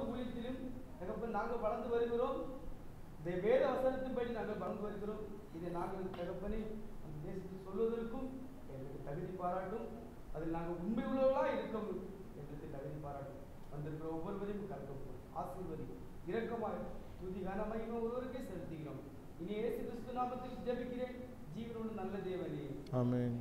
ஊழியத்திலும் தகப்பன் நாங்கள் வளர்ந்து வருகிறோம் இந்த வேத வசனத்தின்படி நாங்கள் வளர்ந்து வருகிறோம் இதை நாங்கள் தகப்பனை அந்த தேசத்தில் சொல்வதற்கும் எங்களுக்கு தகுதி பாராட்டும் அதில் நாங்கள் உண்மை உள்ளவர்களாக இருக்கவும் எங்களுக்கு தகுதி பாராட்டும் வந்திருக்கிற ஒவ்வொருவரையும் கருத்து ஆசீர்வதி இரக்கமாய் துதி கனமகிமை ஒருவருக்கே செலுத்துகிறோம் இனி இயேசு கிறிஸ்து நாமத்தில் ஜெபிக்கிறேன் ஜீவனோடு நல்ல தேவனே ஆமென்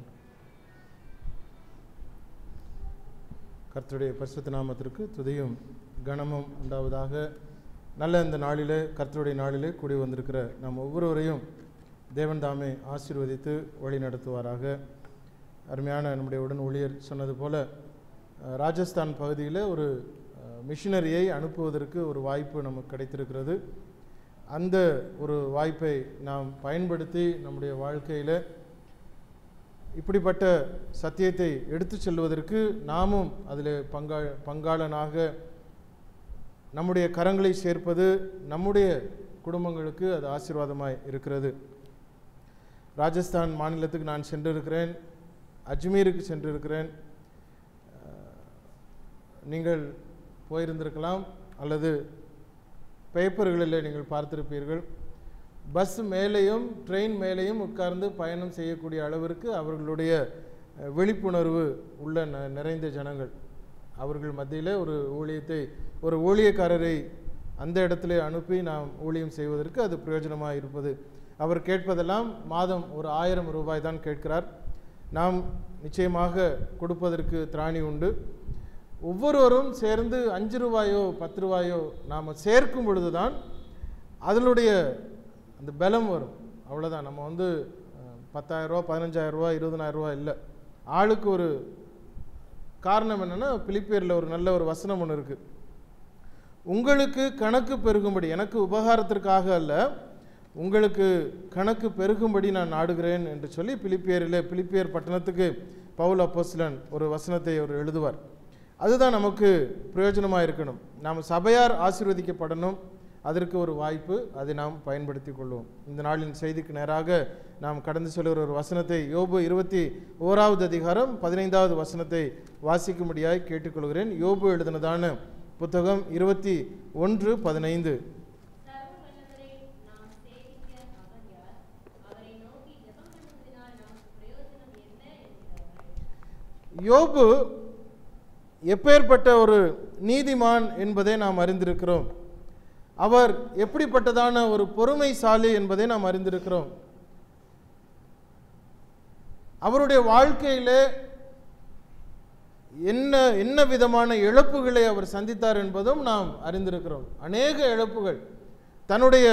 கர்த்தருடைய பரிசுத்த நாமத்திற்கு துதியும் கனமும் உண்டாவதாக நல்ல இந்த நாளிலே கர்த்தருடைய நாளிலே கூடி வந்திருக்கிற நாம் ஒவ்வொருவரையும் தேவன் தாமே ஆசீர்வதித்து வழி நடத்துவாராக அருமையான நம்முடைய உடன் ஊழியர் சொன்னது போல அஹ், ராஜஸ்தான் பகுதியில் ஒரு அஹ், மிஷினரியை அனுப்புவதற்கு ஒரு வாய்ப்பு நமக்கு கிடைத்திருக்கிறது அந்த ஒரு வாய்ப்பை நாம் பயன்படுத்தி நம்முடைய வாழ்க்கையில் இப்படிப்பட்ட சத்தியத்தை எடுத்துச் செல்வதற்கு நாமும் அதில் பங்கா பங்காளனாக நம்முடைய கரங்களை சேர்ப்பது நம்முடைய குடும்பங்களுக்கு அது ஆசீர்வாதமாய் இருக்கிறது ராஜஸ்தான் மாநிலத்துக்கு நான் சென்றிருக்கிறேன் அஜ்மீருக்கு சென்றிருக்கிறேன் அஹ், நீங்கள் போயிருந்திருக்கலாம் அல்லது பேப்பர்களில் நீங்கள் பார்த்திருப்பீர்கள் பஸ் மேலேயும் ட்ரெயின் மேலேயும் உட்கார்ந்து பயணம் செய்யக்கூடிய அளவிற்கு அவர்களுடைய அஹ், விழிப்புணர்வு உள்ள ந- நிறைந்த ஜனங்கள் அவர்கள் மத்தியில் ஒரு ஊழியத்தை ஒரு ஊழியக்காரரை அந்த இடத்துல அனுப்பி நாம் ஊழியம் செய்வதற்கு அது பிரயோஜனமாக இருப்பது அவர் கேட்பதெல்லாம் மாதம் ஒரு ஆயிரம் ரூபாய் தான் கேட்கிறார் நாம் நிச்சயமாக கொடுப்பதற்கு திராணி உண்டு ஒவ்வொருவரும் சேர்ந்து அஞ்சு ரூபாயோ பத்து ரூபாயோ நாம் சேர்க்கும் பொழுது தான் அதனுடைய அந்த பலம் வரும் அவ்வளோதான் நம்ம வந்து அஹ், பத்தாயிரரூவா பதினஞ்சாயிரரூவா இருபதனாயிரரூவா இல்லை ஆளுக்கு ஒரு காரணம் என்னென்னா பிலிப்பியரில் ஒரு நல்ல ஒரு வசனம் ஒன்று இருக்குது உங்களுக்கு கணக்கு பெருகும்படி எனக்கு உபகாரத்திற்காக அல்ல உங்களுக்கு கணக்கு பெருகும்படி நான் நாடுகிறேன் என்று சொல்லி பிலிப்பியரிலே பிலிப்பியர் பட்டணத்துக்கு பவுல் அப்போஸ்லன் ஒரு வசனத்தை அவர் எழுதுவார் அதுதான் நமக்கு பிரயோஜனமாக இருக்கணும் நாம் சபையார் ஆசீர்வதிக்கப்படணும் அதற்கு ஒரு வாய்ப்பு அதை நாம் பயன்படுத்தி கொள்வோம் இந்த நாளின் செய்திக்கு நேராக நாம் கடந்து செல்கிற ஒரு வசனத்தை யோபு இருபத்தி ஓராவது அதிகாரம் பதினைந்தாவது வசனத்தை வாசிக்கும்படியாய் கேட்டுக்கொள்கிறேன் யோபு எழுதினதான புத்தகம் இருபத்தி ஒன்று பதினைந்து சர்வ வல்லவரை நாம் சேவிக்க அவர் யார் அவரை நோக்கி ஜெபம் பண்ணுவதனால் நமக்கு பிரயோஜனம் என்ன என்கிறார்கள் யோபு எப்பேற்பட்ட ஒரு நீதிமான் என்பதை நாம் அறிந்திருக்கிறோம் அவர் எப்படிப்பட்டதான ஒரு பொறுமைசாலி என்பதை நாம் அறிந்திருக்கிறோம் அவருடைய வாழ்க்கையிலே என்ன என்ன விதமான இழப்புகளை அவர் சந்தித்தார் என்பதும் நாம் அறிந்திருக்கிறோம் அநேக இழப்புகள் தன்னுடைய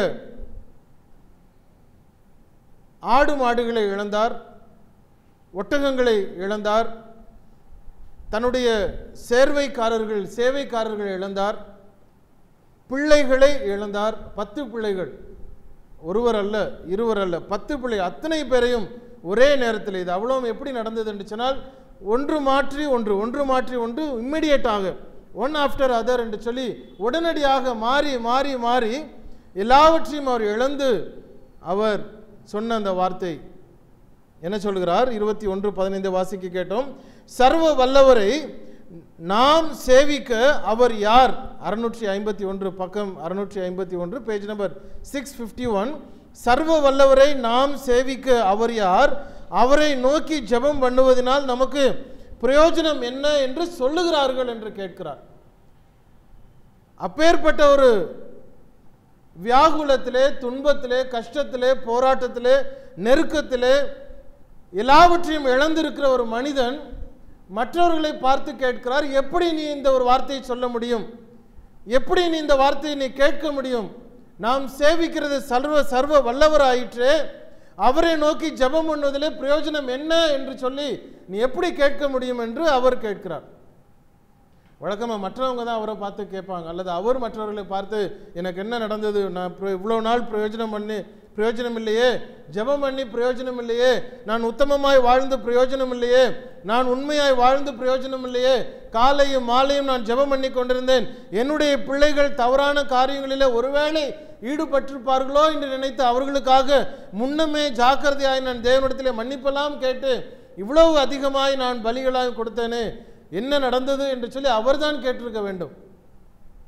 ஆடு மாடுகளை இழந்தார் ஒட்டகங்களை இழந்தார் தன்னுடைய சேர்வைக்காரர்கள் சேவைக்காரர்கள் இழந்தார் பிள்ளைகளை இழந்தார் பத்து பிள்ளைகள் ஒருவர் அல்ல இருவர் அல்ல பத்து பிள்ளை அத்தனை பேரையும் ஒரே நேரத்தில் இது அவ்வளவும் எப்படி நடந்தது என்று சொன்னால் ஒன்று மாற்றி ஒன்று ஒன்று மாற்றி ஒன்று இம்மிடியேட்டாக ஒன் ஆஃப்டர் அதர் என்று சொல்லி உடனடியாக மாறி மாறி மாறி எல்லாவற்றையும் அவர் இழந்து அவர் சொன்ன அந்த வார்த்தை என்ன சொல்கிறார் இருபத்தி ஒன்று பதினைந்து வாசிக்க கேட்டோம் சர்வ வல்லவரை நாம் சேவிக்க அவர் யார் அறுநூற்றி ஐம்பத்தி ஒன்று பக்கம் அறுநூற்றி ஐம்பத்தி ஒன்று page number six fifty one சர்வ வல்லவரை நாம் சேவிக்க அவர் யார் அவரை நோக்கி ஜெபம் பண்ணுவதனால் நமக்கு பிரயோஜனம் என்ன என்று சொல்லுகிறார்கள் என்று கேட்கிறார் அப்பேற்பட்ட ஒரு வியாகுலத்திலே துன்பத்திலே கஷ்டத்திலே போராட்டத்திலே நெருக்கத்திலே எல்லாவற்றையும் இழந்திருக்கிற ஒரு மனிதன் மற்றவர்களை பார்த்து கேட்கிறார் எப்படி நீ இந்த ஒரு வார்த்தையை சொல்ல முடியும் எப்படி நீ இந்த வார்த்தையை நீ கேட்க முடியும் நாம் சேவிக்கிறது சர்வ சர்வ வல்லவர் ஆயிற்றே அவரை நோக்கி ஜெபம் பண்ணுவதிலே பிரயோஜனம் என்ன என்று சொல்லி நீ எப்படி கேட்க முடியும் என்று அவர் கேட்கிறார் வழக்கமாக மற்றவங்க தான் அவரை பார்த்து கேட்பாங்க அல்லது அவர் மற்றவர்களை பார்த்து எனக்கு என்ன நடந்தது நான் பிர- இவ்வளோ நாள் பிரயோஜனம் பண்ணி பிரயோஜனம் இல்லையே ஜெபம் பண்ணி பிரயோஜனம் இல்லையே நான் உத்தமமாய் வாழ்ந்து பிரயோஜனம் இல்லையே நான் உண்மையாய் வாழ்ந்து பிரயோஜனம் இல்லையே காலையும் மாலையும் நான் ஜெபம் பண்ணி கொண்டிருந்தேன் என்னுடைய பிள்ளைகள் தவறான காரியங்களிலே ஒருவேளை ஈடுபட்டிருப்பார்களோ என்று நினைத்து அவர்களுக்காக முன்னமே ஜாக்கிரதையாய் நான் தேவனிடத்திலே மன்னிப்பெல்லாம் கேட்டு இவ்வளவு அதிகமாய் நான் பலிகளாய் கொடுத்தேனே என்ன நடந்தது என்று சொல்லி அவர்தான் கேட்டிருக்க வேண்டும்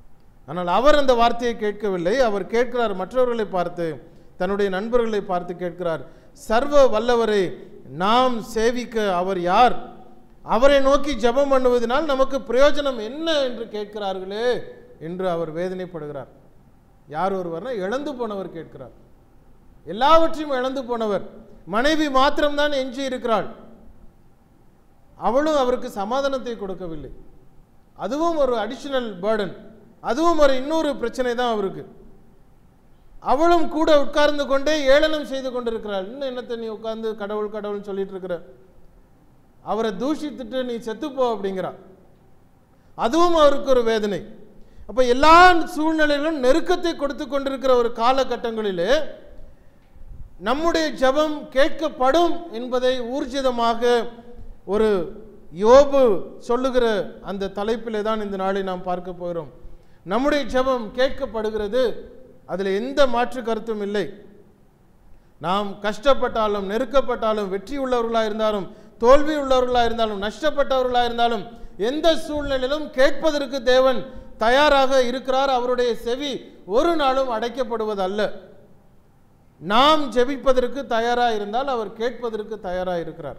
ஆனால் அவர் அந்த வார்த்தையை கேட்கவில்லை அவர் கேட்கிறார் மற்றவர்களை பார்த்து தன்னுடைய நண்பர்களை பார்த்து கேட்கிறார் சர்வ வல்லவரை நாம் சேவிக்க அவர் யார் அவரை நோக்கி ஜெபம் பண்ணுவதனால் நமக்கு பிரயோஜனம் என்ன என்று கேட்கிறார்களே என்று அவர் வேதனைப்படுகிறார் யார் ஒருவர்னா இழந்து போனவர் கேட்கிறார் எல்லாவற்றையும் இழந்து போனவர் மனைவி மாத்திரம்தான் எஞ்சி இருக்கிறாள் அவளும் அவருக்கு சமாதானத்தை கொடுக்கவில்லை அதுவும் ஒரு அடிஷனல் பேர்டன் அதுவும் ஒரு இன்னொரு பிரச்சனை தான் அவருக்கு அவளும் கூட உட்கார்ந்து கொண்டே ஏளனம் செய்து கொண்டிருக்கிறாள் இன்னும் என்னத்தை நீ உட்கார்ந்து கடவுள் கடவுள்னு சொல்லிட்டு இருக்கிற அவரை தூஷித்துட்டு நீ செத்துப்போ அப்படிங்கிறா அதுவும் அவருக்கு ஒரு வேதனை அப்ப எல்லா சூழ்நிலையிலும் நெருக்கத்தை கொடுத்து கொண்டிருக்கிற ஒரு காலகட்டங்களிலே நம்முடைய ஜெபம் கேட்கப்படும் என்பதை ஊர்ஜிதமாக ஒரு யோபு சொல்லுகிற அந்த தலைப்பிலே தான் இந்த நாளை நாம் பார்க்க போகிறோம் நம்முடைய ஜெபம் கேட்கப்படுகிறது அதில் எந்த மாற்று கருத்தும் இல்லை நாம் கஷ்டப்பட்டாலும் நெருக்கப்பட்டாலும் வெற்றி உள்ளவர்களாக இருந்தாலும் தோல்வி உள்ளவர்களாக இருந்தாலும் நஷ்டப்பட்டவர்களாக இருந்தாலும் எந்த சூழ்நிலையிலும் கேட்பதற்கு தேவன் தயாராக இருக்கிறார் அவருடைய செவி ஒரு நாளும் அடைக்கப்படுவதல்ல நாம் ஜெபிப்பதற்கு தயாராக இருந்தால் அவர் கேட்பதற்கு தயாராக இருக்கிறார்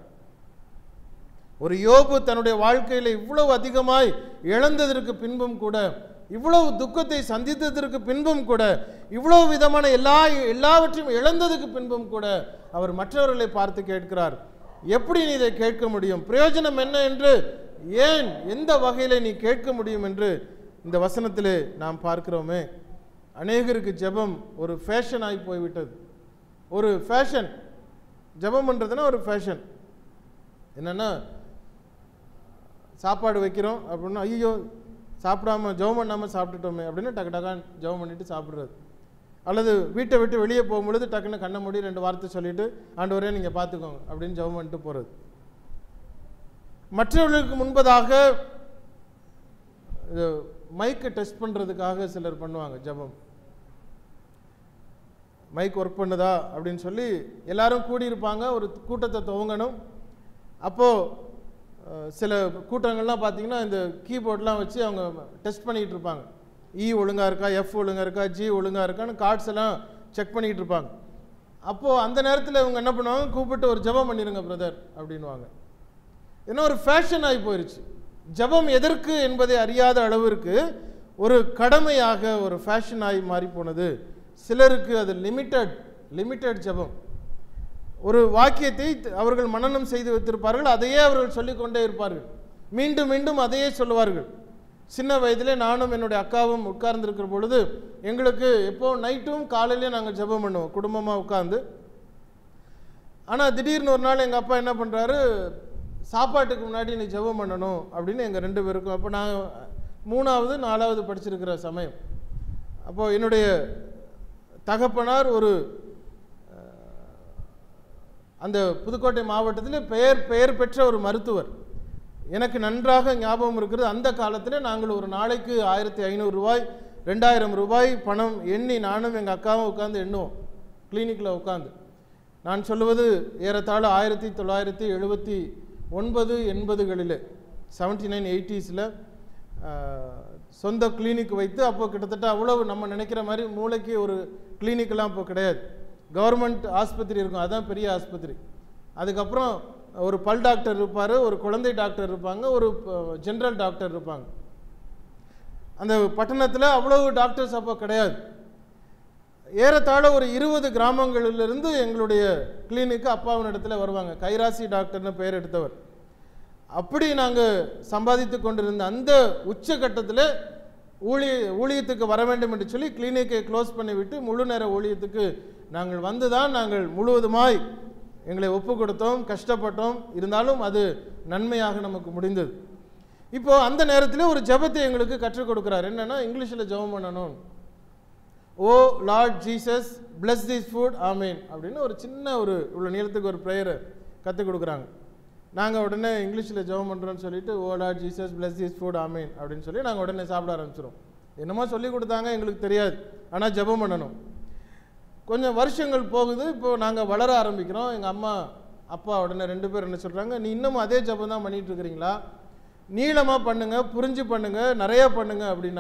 ஒரு யோபு தன்னுடைய வாழ்க்கையில் இவ்வளவு அதிகமாய் இழந்ததற்கு பின்பும் கூட இவ்வளவு துக்கத்தை சந்தித்ததற்கு பின்பும் கூட இவ்வளவு விதமான எல்லா எல்லாவற்றையும் இழந்ததுக்கு பின்பும் கூட அவர் மற்றவர்களை பார்த்து கேட்கிறார் எப்படி நீ இதை கேட்க முடியும் பிரயோஜனம் என்ன என்று ஏன் எந்த வகையில் நீ கேட்க முடியும் என்று இந்த வசனத்திலே நாம் பார்க்கிறோமே அநேகருக்கு ஜெபம் ஒரு ஃபேஷன் ஆகி போய்விட்டது ஒரு ஃபேஷன் ஜெபம் பண்ணுறதுனா ஒரு ஃபேஷன் என்னென்னா சாப்பாடு வைக்கிறோம் அப்படின்னா ஐயோ சாப்பிடாம ஜெபம் பண்ணாமல் சாப்பிட்டுட்டோமே அப்படின்னு டக்கு டக்கான் ஜெபம் பண்ணிட்டு சாப்பிட்றது அல்லது வீட்டை விட்டு வெளியே போகும்பொழுது டக்குன்னு கண்ணை மூடி ரெண்டு வார்த்தை சொல்லிட்டு ஆண்டவரே நீங்கள் பார்த்துக்கோங்க அப்படின்னு ஜெபம் பண்ணிட்டு போகிறது மற்றவர்களுக்கு முன்பதாக இது மைக்கை டெஸ்ட் பண்ணுறதுக்காக சிலர் பண்ணுவாங்க ஜெபம் மைக் ஒர்க் பண்ணுதா அப்படின்னு சொல்லி எல்லாரும் கூடியிருப்பாங்க ஒரு கூட்டத்தை துவங்கணும் அப்போது சில கூட்டங்கள்லாம் பார்த்தீங்கன்னா இந்த கீபோர்ட்லாம் வச்சு அவங்க டெஸ்ட் பண்ணிகிட்டு இருப்பாங்க இ ஒழுங்காக இருக்கா எஃப் ஒழுங்காக இருக்கா ஜி ஒழுங்காக இருக்கான்னு கார்ட்ஸ் எல்லாம் செக் பண்ணிகிட்டு இருப்பாங்க அப்போது அந்த நேரத்தில் இவங்க என்ன பண்ணுவாங்க கூப்பிட்டு ஒரு ஜெபம் பண்ணிடுங்க பிரதர் அப்படின்வாங்க ஏன்னா ஒரு ஃபேஷன் ஆகி போயிருச்சு ஜெபம் எதற்கு என்பதை அறியாத அளவிற்கு ஒரு கடமையாக ஒரு ஃபேஷன் ஆகி மாறி போனது சிலருக்கு அது லிமிட்டட் லிமிட்டட் ஜெபம் ஒரு வாக்கியத்தை அவர்கள் மனனம் செய்து வைத்திருப்பார்கள் அதையே அவர்கள் சொல்லிக்கொண்டே இருப்பார்கள் மீண்டும் மீண்டும் அதையே சொல்லுவார்கள் சின்ன வயதிலே நானும் என்னுடைய அக்காவும் உட்கார்ந்துருக்கிற பொழுது எங்களுக்கு எப்போ நைட்டும் காலையிலையும் நாங்கள் ஜெபம் பண்ணுவோம் குடும்பமாக உட்கார்ந்து ஆனால் திடீர்னு ஒரு நாள் எங்கள் அப்பா என்ன பண்ணுறாரு சாப்பாட்டுக்கு முன்னாடி நீ ஜெபம் பண்ணணும் அப்படின்னு எங்கள் ரெண்டு பேருக்கும் அப்போ நான் மூணாவது நாலாவது படிச்சிருக்கிற சமயம் அப்போது என்னுடைய தகப்பனார் ஒரு அந்த புதுக்கோட்டை மாவட்டத்தில் பெயர் பெயர் பெற்ற ஒரு மருத்துவர் எனக்கு நன்றாக ஞாபகம் இருக்கிறது அந்த காலத்தில் நாங்கள் ஒரு நாளைக்கு ஆயிரத்தி ஐநூறு ரூபாய் ரெண்டாயிரம் ரூபாய் பணம் எண்ணி நானும் எங்கள் அக்காவும் உட்காந்து எண்ணுவோம் கிளினிக்கில் உட்காந்து நான் சொல்லுவது ஏறத்தாழ ஆயிரத்தி தொள்ளாயிரத்தி எழுபத்தி ஒன்பது எண்பதுகளில் செவன்டி நைன் எயிட்டிஸில் சொந்த கிளினிக் வைத்து அப்போ கிட்டத்தட்ட அவ்வளவு நம்ம நினைக்கிற மாதிரி மூளைக்கு ஒரு கிளினிக்கெல்லாம் இப்போ கிடையாது கவர்மெண்ட் ஆஸ்பத்திரி இருக்கும் அதுதான் பெரிய ஆஸ்பத்திரி அதுக்கப்புறம் ஒரு பல் டாக்டர் இருப்பார் ஒரு குழந்தை டாக்டர் இருப்பாங்க ஒரு ஜென்ரல் டாக்டர் இருப்பாங்க அந்த பட்டணத்தில் அவ்வளவு டாக்டர்ஸ் அப்போ கிடையாது ஏறத்தாழ ஒரு இருபது கிராமங்களிலிருந்து எங்களுடைய கிளினிக்கு அப்பாவின் இடத்துல வருவாங்க கைராசி டாக்டர்னு பெயர் எடுத்தவர் அப்படி நாங்கள் சம்பாதித்து கொண்டிருந்த அந்த உச்சகட்டத்தில் ஊழிய ஊழியத்துக்கு வர வேண்டும் என்று சொல்லி கிளினிக்கை க்ளோஸ் பண்ணிவிட்டு முழு நேர ஊழியத்துக்கு நாங்கள் வந்து தான் நாங்கள் முழுவதுமாய் எங்களை ஒப்பு கொடுத்தோம் கஷ்டப்பட்டோம் இருந்தாலும் அது நன்மையாக நமக்கு முடிந்தது இப்போ அந்த நேரத்தில் ஒரு ஜெபத்தை எங்களுக்கு கற்றுக் கொடுக்குறார் என்னன்னா இங்கிலீஷில் ஜெபம் பண்ணணும் o lord Jesus bless this food amen அப்படின்னு ஒரு சின்ன ஒரு இவ்வளோ நீளத்துக்கு ஒரு ப்ரேயரை கற்றுக் கொடுக்குறாங்க நாங்கள் உடனே இங்கிலீஷில் ஜெபம் பண்ணுறோன்னு சொல்லிட்டு o lord Jesus bless this food amen அப்படின்னு சொல்லி நாங்கள் உடனே சாப்பிட ஆரம்பிச்சிடும் என்னமோ சொல்லி கொடுத்தாங்க எங்களுக்கு தெரியாது ஆனால் ஜெபம் பண்ணணும் கொஞ்சம் வருஷங்கள் போகுது இப்போ நாங்கள் வளர ஆரம்பிக்கிறோம் எங்கள் அம்மா அப்பா உடனே ரெண்டு பேர் என்ன சொல்கிறாங்க நீ இன்னமும் அதே ஜபம் தான் பண்ணிட்டு இருக்கிறீங்களா நீளமாக பண்ணுங்க புரிஞ்சு பண்ணுங்க நிறைய பண்ணுங்க அப்படின்னாங்க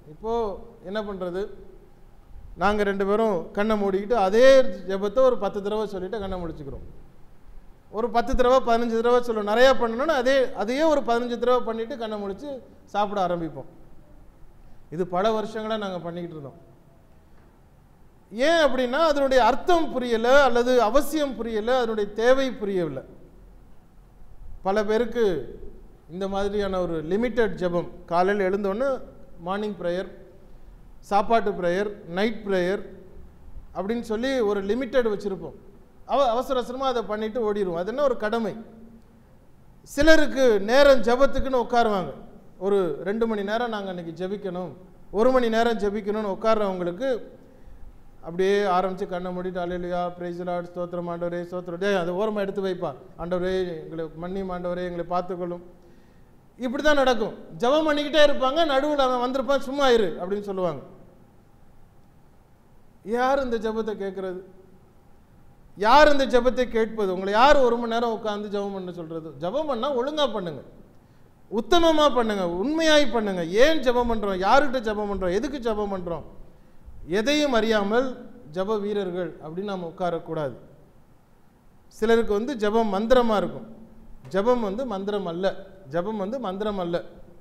இப்போது என்ன பண்ணுறது நாங்கள் ரெண்டு பேரும் கண்ணை மூடிக்கிட்டு அதே ஜெபத்தை ஒரு பத்து தடவை சொல்லிட்டு கண்ணை முடிச்சுக்கிறோம் ஒரு பத்து தடவை பதினஞ்சு தடவை சொல்லுவோம் நிறையா பண்ணணும்னா அதே அதையே ஒரு பதினஞ்சு தடவை பண்ணிவிட்டு கண்ணை முடிச்சு சாப்பிட ஆரம்பிப்போம் இது பல வருஷங்களாக நாங்கள் பண்ணிக்கிட்டு இருந்தோம் ஏன் அப்படின்னா அதனுடைய அர்த்தம் புரியலை அல்லது அவசியம் புரியலை அதனுடைய தேவை புரியவில்லை பல பேருக்கு இந்த மாதிரியான ஒரு லிமிட்டட் ஜெபம் காலையில் எழுந்தோன்னே மார்னிங் ப்ரேயர் சாப்பாட்டு ப்ரேயர் நைட் ப்ரேயர் அப்படின்னு சொல்லி ஒரு லிமிட்டட் வச்சுருப்போம் அவ அவசர அவசரமாக அதை பண்ணிட்டு ஓடிடுவோம் அது என்ன ஒரு கடமை சிலருக்கு நேரம் ஜெபத்துக்குன்னு உட்காருவாங்க ஒரு ரெண்டு மணி நேரம் நாங்கள் அன்றைக்கி ஜெபிக்கணும் ஒரு மணி நேரம் ஜெபிக்கணும்னு உட்கார்றவங்களுக்கு அப்படியே ஆரம்பித்து கண்ணை மூடிட்டு அலையிலையா பிரைஸ்லாட் ஸ்தோத்திரம் ஆண்டவரே ஸ்தோத்திரம் டேய் அதை ஓரமாக எடுத்து வைப்பா ஆண்டவரே எங்களை மன்னி ஆண்டவரே எங்களை பார்த்துக்கொள்ளும் இப்படி தான் நடக்கும் ஜெபம் பண்ணிக்கிட்டே இருப்பாங்க நடுவில் அவன் வந்திருப்பான் சும்மா இரு அப்படின்னு சொல்லுவாங்க யார் இந்த ஜெபத்தை கேட்குறது யார் இந்த ஜெபத்தை கேட்பது உங்களை யார் ஒரு மணி நேரம் உட்காந்து ஜெபம் பண்ண சொல்கிறது ஜெபம் பண்ணால் ஒழுங்காக பண்ணுங்க உத்தமமாக பண்ணுங்க உண்மையாய் பண்ணுங்க ஏன் ஜெபம் பண்ணுறோம் யார்கிட்ட ஜெபம் பண்ணுறோம் எதுக்கு ஜெபம் பண்ணுறோம் எதையும் அறியாமல் ஜெப வீரர்கள் அப்படின்னு நாம் உட்காரக்கூடாது சிலருக்கு வந்து ஜெபம் மந்திரமாக இருக்கும் ஜெபம் வந்து மந்திரம் அல்ல ஜெபம் வந்து மந்திரம் அல்ல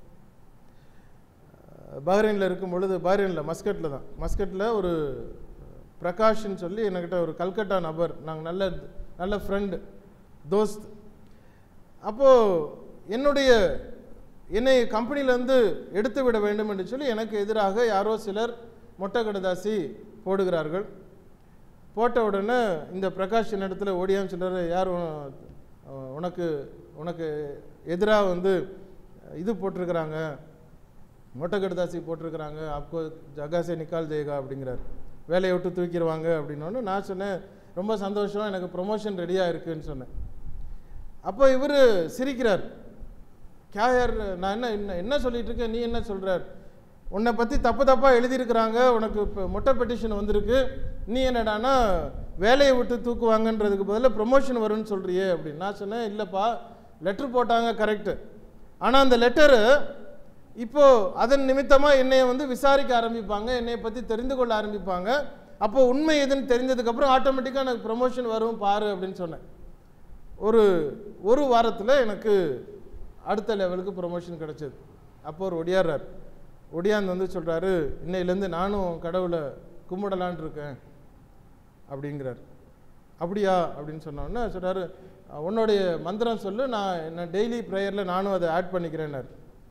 பஹ்ரைனில் இருக்கும் பொழுது பஹ்ரைனில் மஸ்கட்டில் தான் மஸ்கட்டில் ஒரு பிரகாஷ்னு சொல்லி என்கிட்ட ஒரு கல்கட்டா நபர் நாங்கள் நல்ல நல்ல ஃப்ரெண்டு தோஸ்த் அப்போது என்னுடைய என்னை கம்பெனியிலேருந்து எடுத்து விட வேண்டும் என்று சொல்லி எனக்கு எதிராக யாரோ சிலர் மொட்டை கடுதாசி போடுகிறார்கள் போட்ட உடனே இந்த பிரகாஷ் இடத்துல ஓடியான்னு சிலர் யார் உன- உனக்கு உனக்கு எதிராக வந்து இது போட்டிருக்கிறாங்க மொட்டை கடுதாசி போட்டிருக்கிறாங்க அப்போ ஜகாசே நிக்கால் ஜெயகா அப்படிங்கிறார் வேலையை விட்டு தூக்கிடுவாங்க அப்படின்னோன்னு நான் சொன்னேன் ரொம்ப சந்தோஷம் எனக்கு ப்ரொமோஷன் ரெடியாக இருக்குன்னு சொன்னேன் அப்போ இவர் சிரிக்கிறார் கே யார் நான் என்ன என்ன என்ன சொல்லிட்டு இருக்கேன் நீ என்ன சொல்கிறார் உன்னை பற்றி தப்பு தப்பாக எழுதியிருக்கிறாங்க உனக்கு இப்போ மொட்டை பெட்டிஷன் வந்திருக்கு நீ என்னடானா வேலையை விட்டு தூக்குவாங்கன்றதுக்கு பதிலாக ப்ரொமோஷன் வரும்னு சொல்கிறியே அப்படின்னு நான் சொன்னேன் இல்லைப்பா லெட்ரு போட்டாங்க கரெக்டு ஆனால் அந்த லெட்டரு இப்போ அதன் நிமித்தமாக என்னைய வந்து விசாரிக்க ஆரம்பிப்பாங்க என்னைய பற்றி தெரிந்து கொள்ள ஆரம்பிப்பாங்க அப்போ உண்மை எதுன்னு தெரிஞ்சதுக்கப்புறம் ஆட்டோமேட்டிக்காக எனக்கு ப்ரொமோஷன் வரும் பாரு அப்படின்னு சொன்னேன் ஒரு ஒரு வாரத்தில் எனக்கு அடுத்த லெவலுக்கு ப்ரொமோஷன் கிடச்சிது அப்போ ஒரு ஒடியாடுறார் ஒடியாந்து வந்து சொல்கிறாரு இன்னையிலேருந்து நானும் கடவுளை கும்பிடலான் இருக்கேன் அப்படிங்கிறார் அப்படியா அப்படின்னு சொன்னோன்னே சொல்கிறாரு உன்னுடைய மந்திரம் சொல்லு நான் என்ன டெய்லி ப்ரேயரில் நானும் அதை ஆட் பண்ணிக்கிறேன்னாரு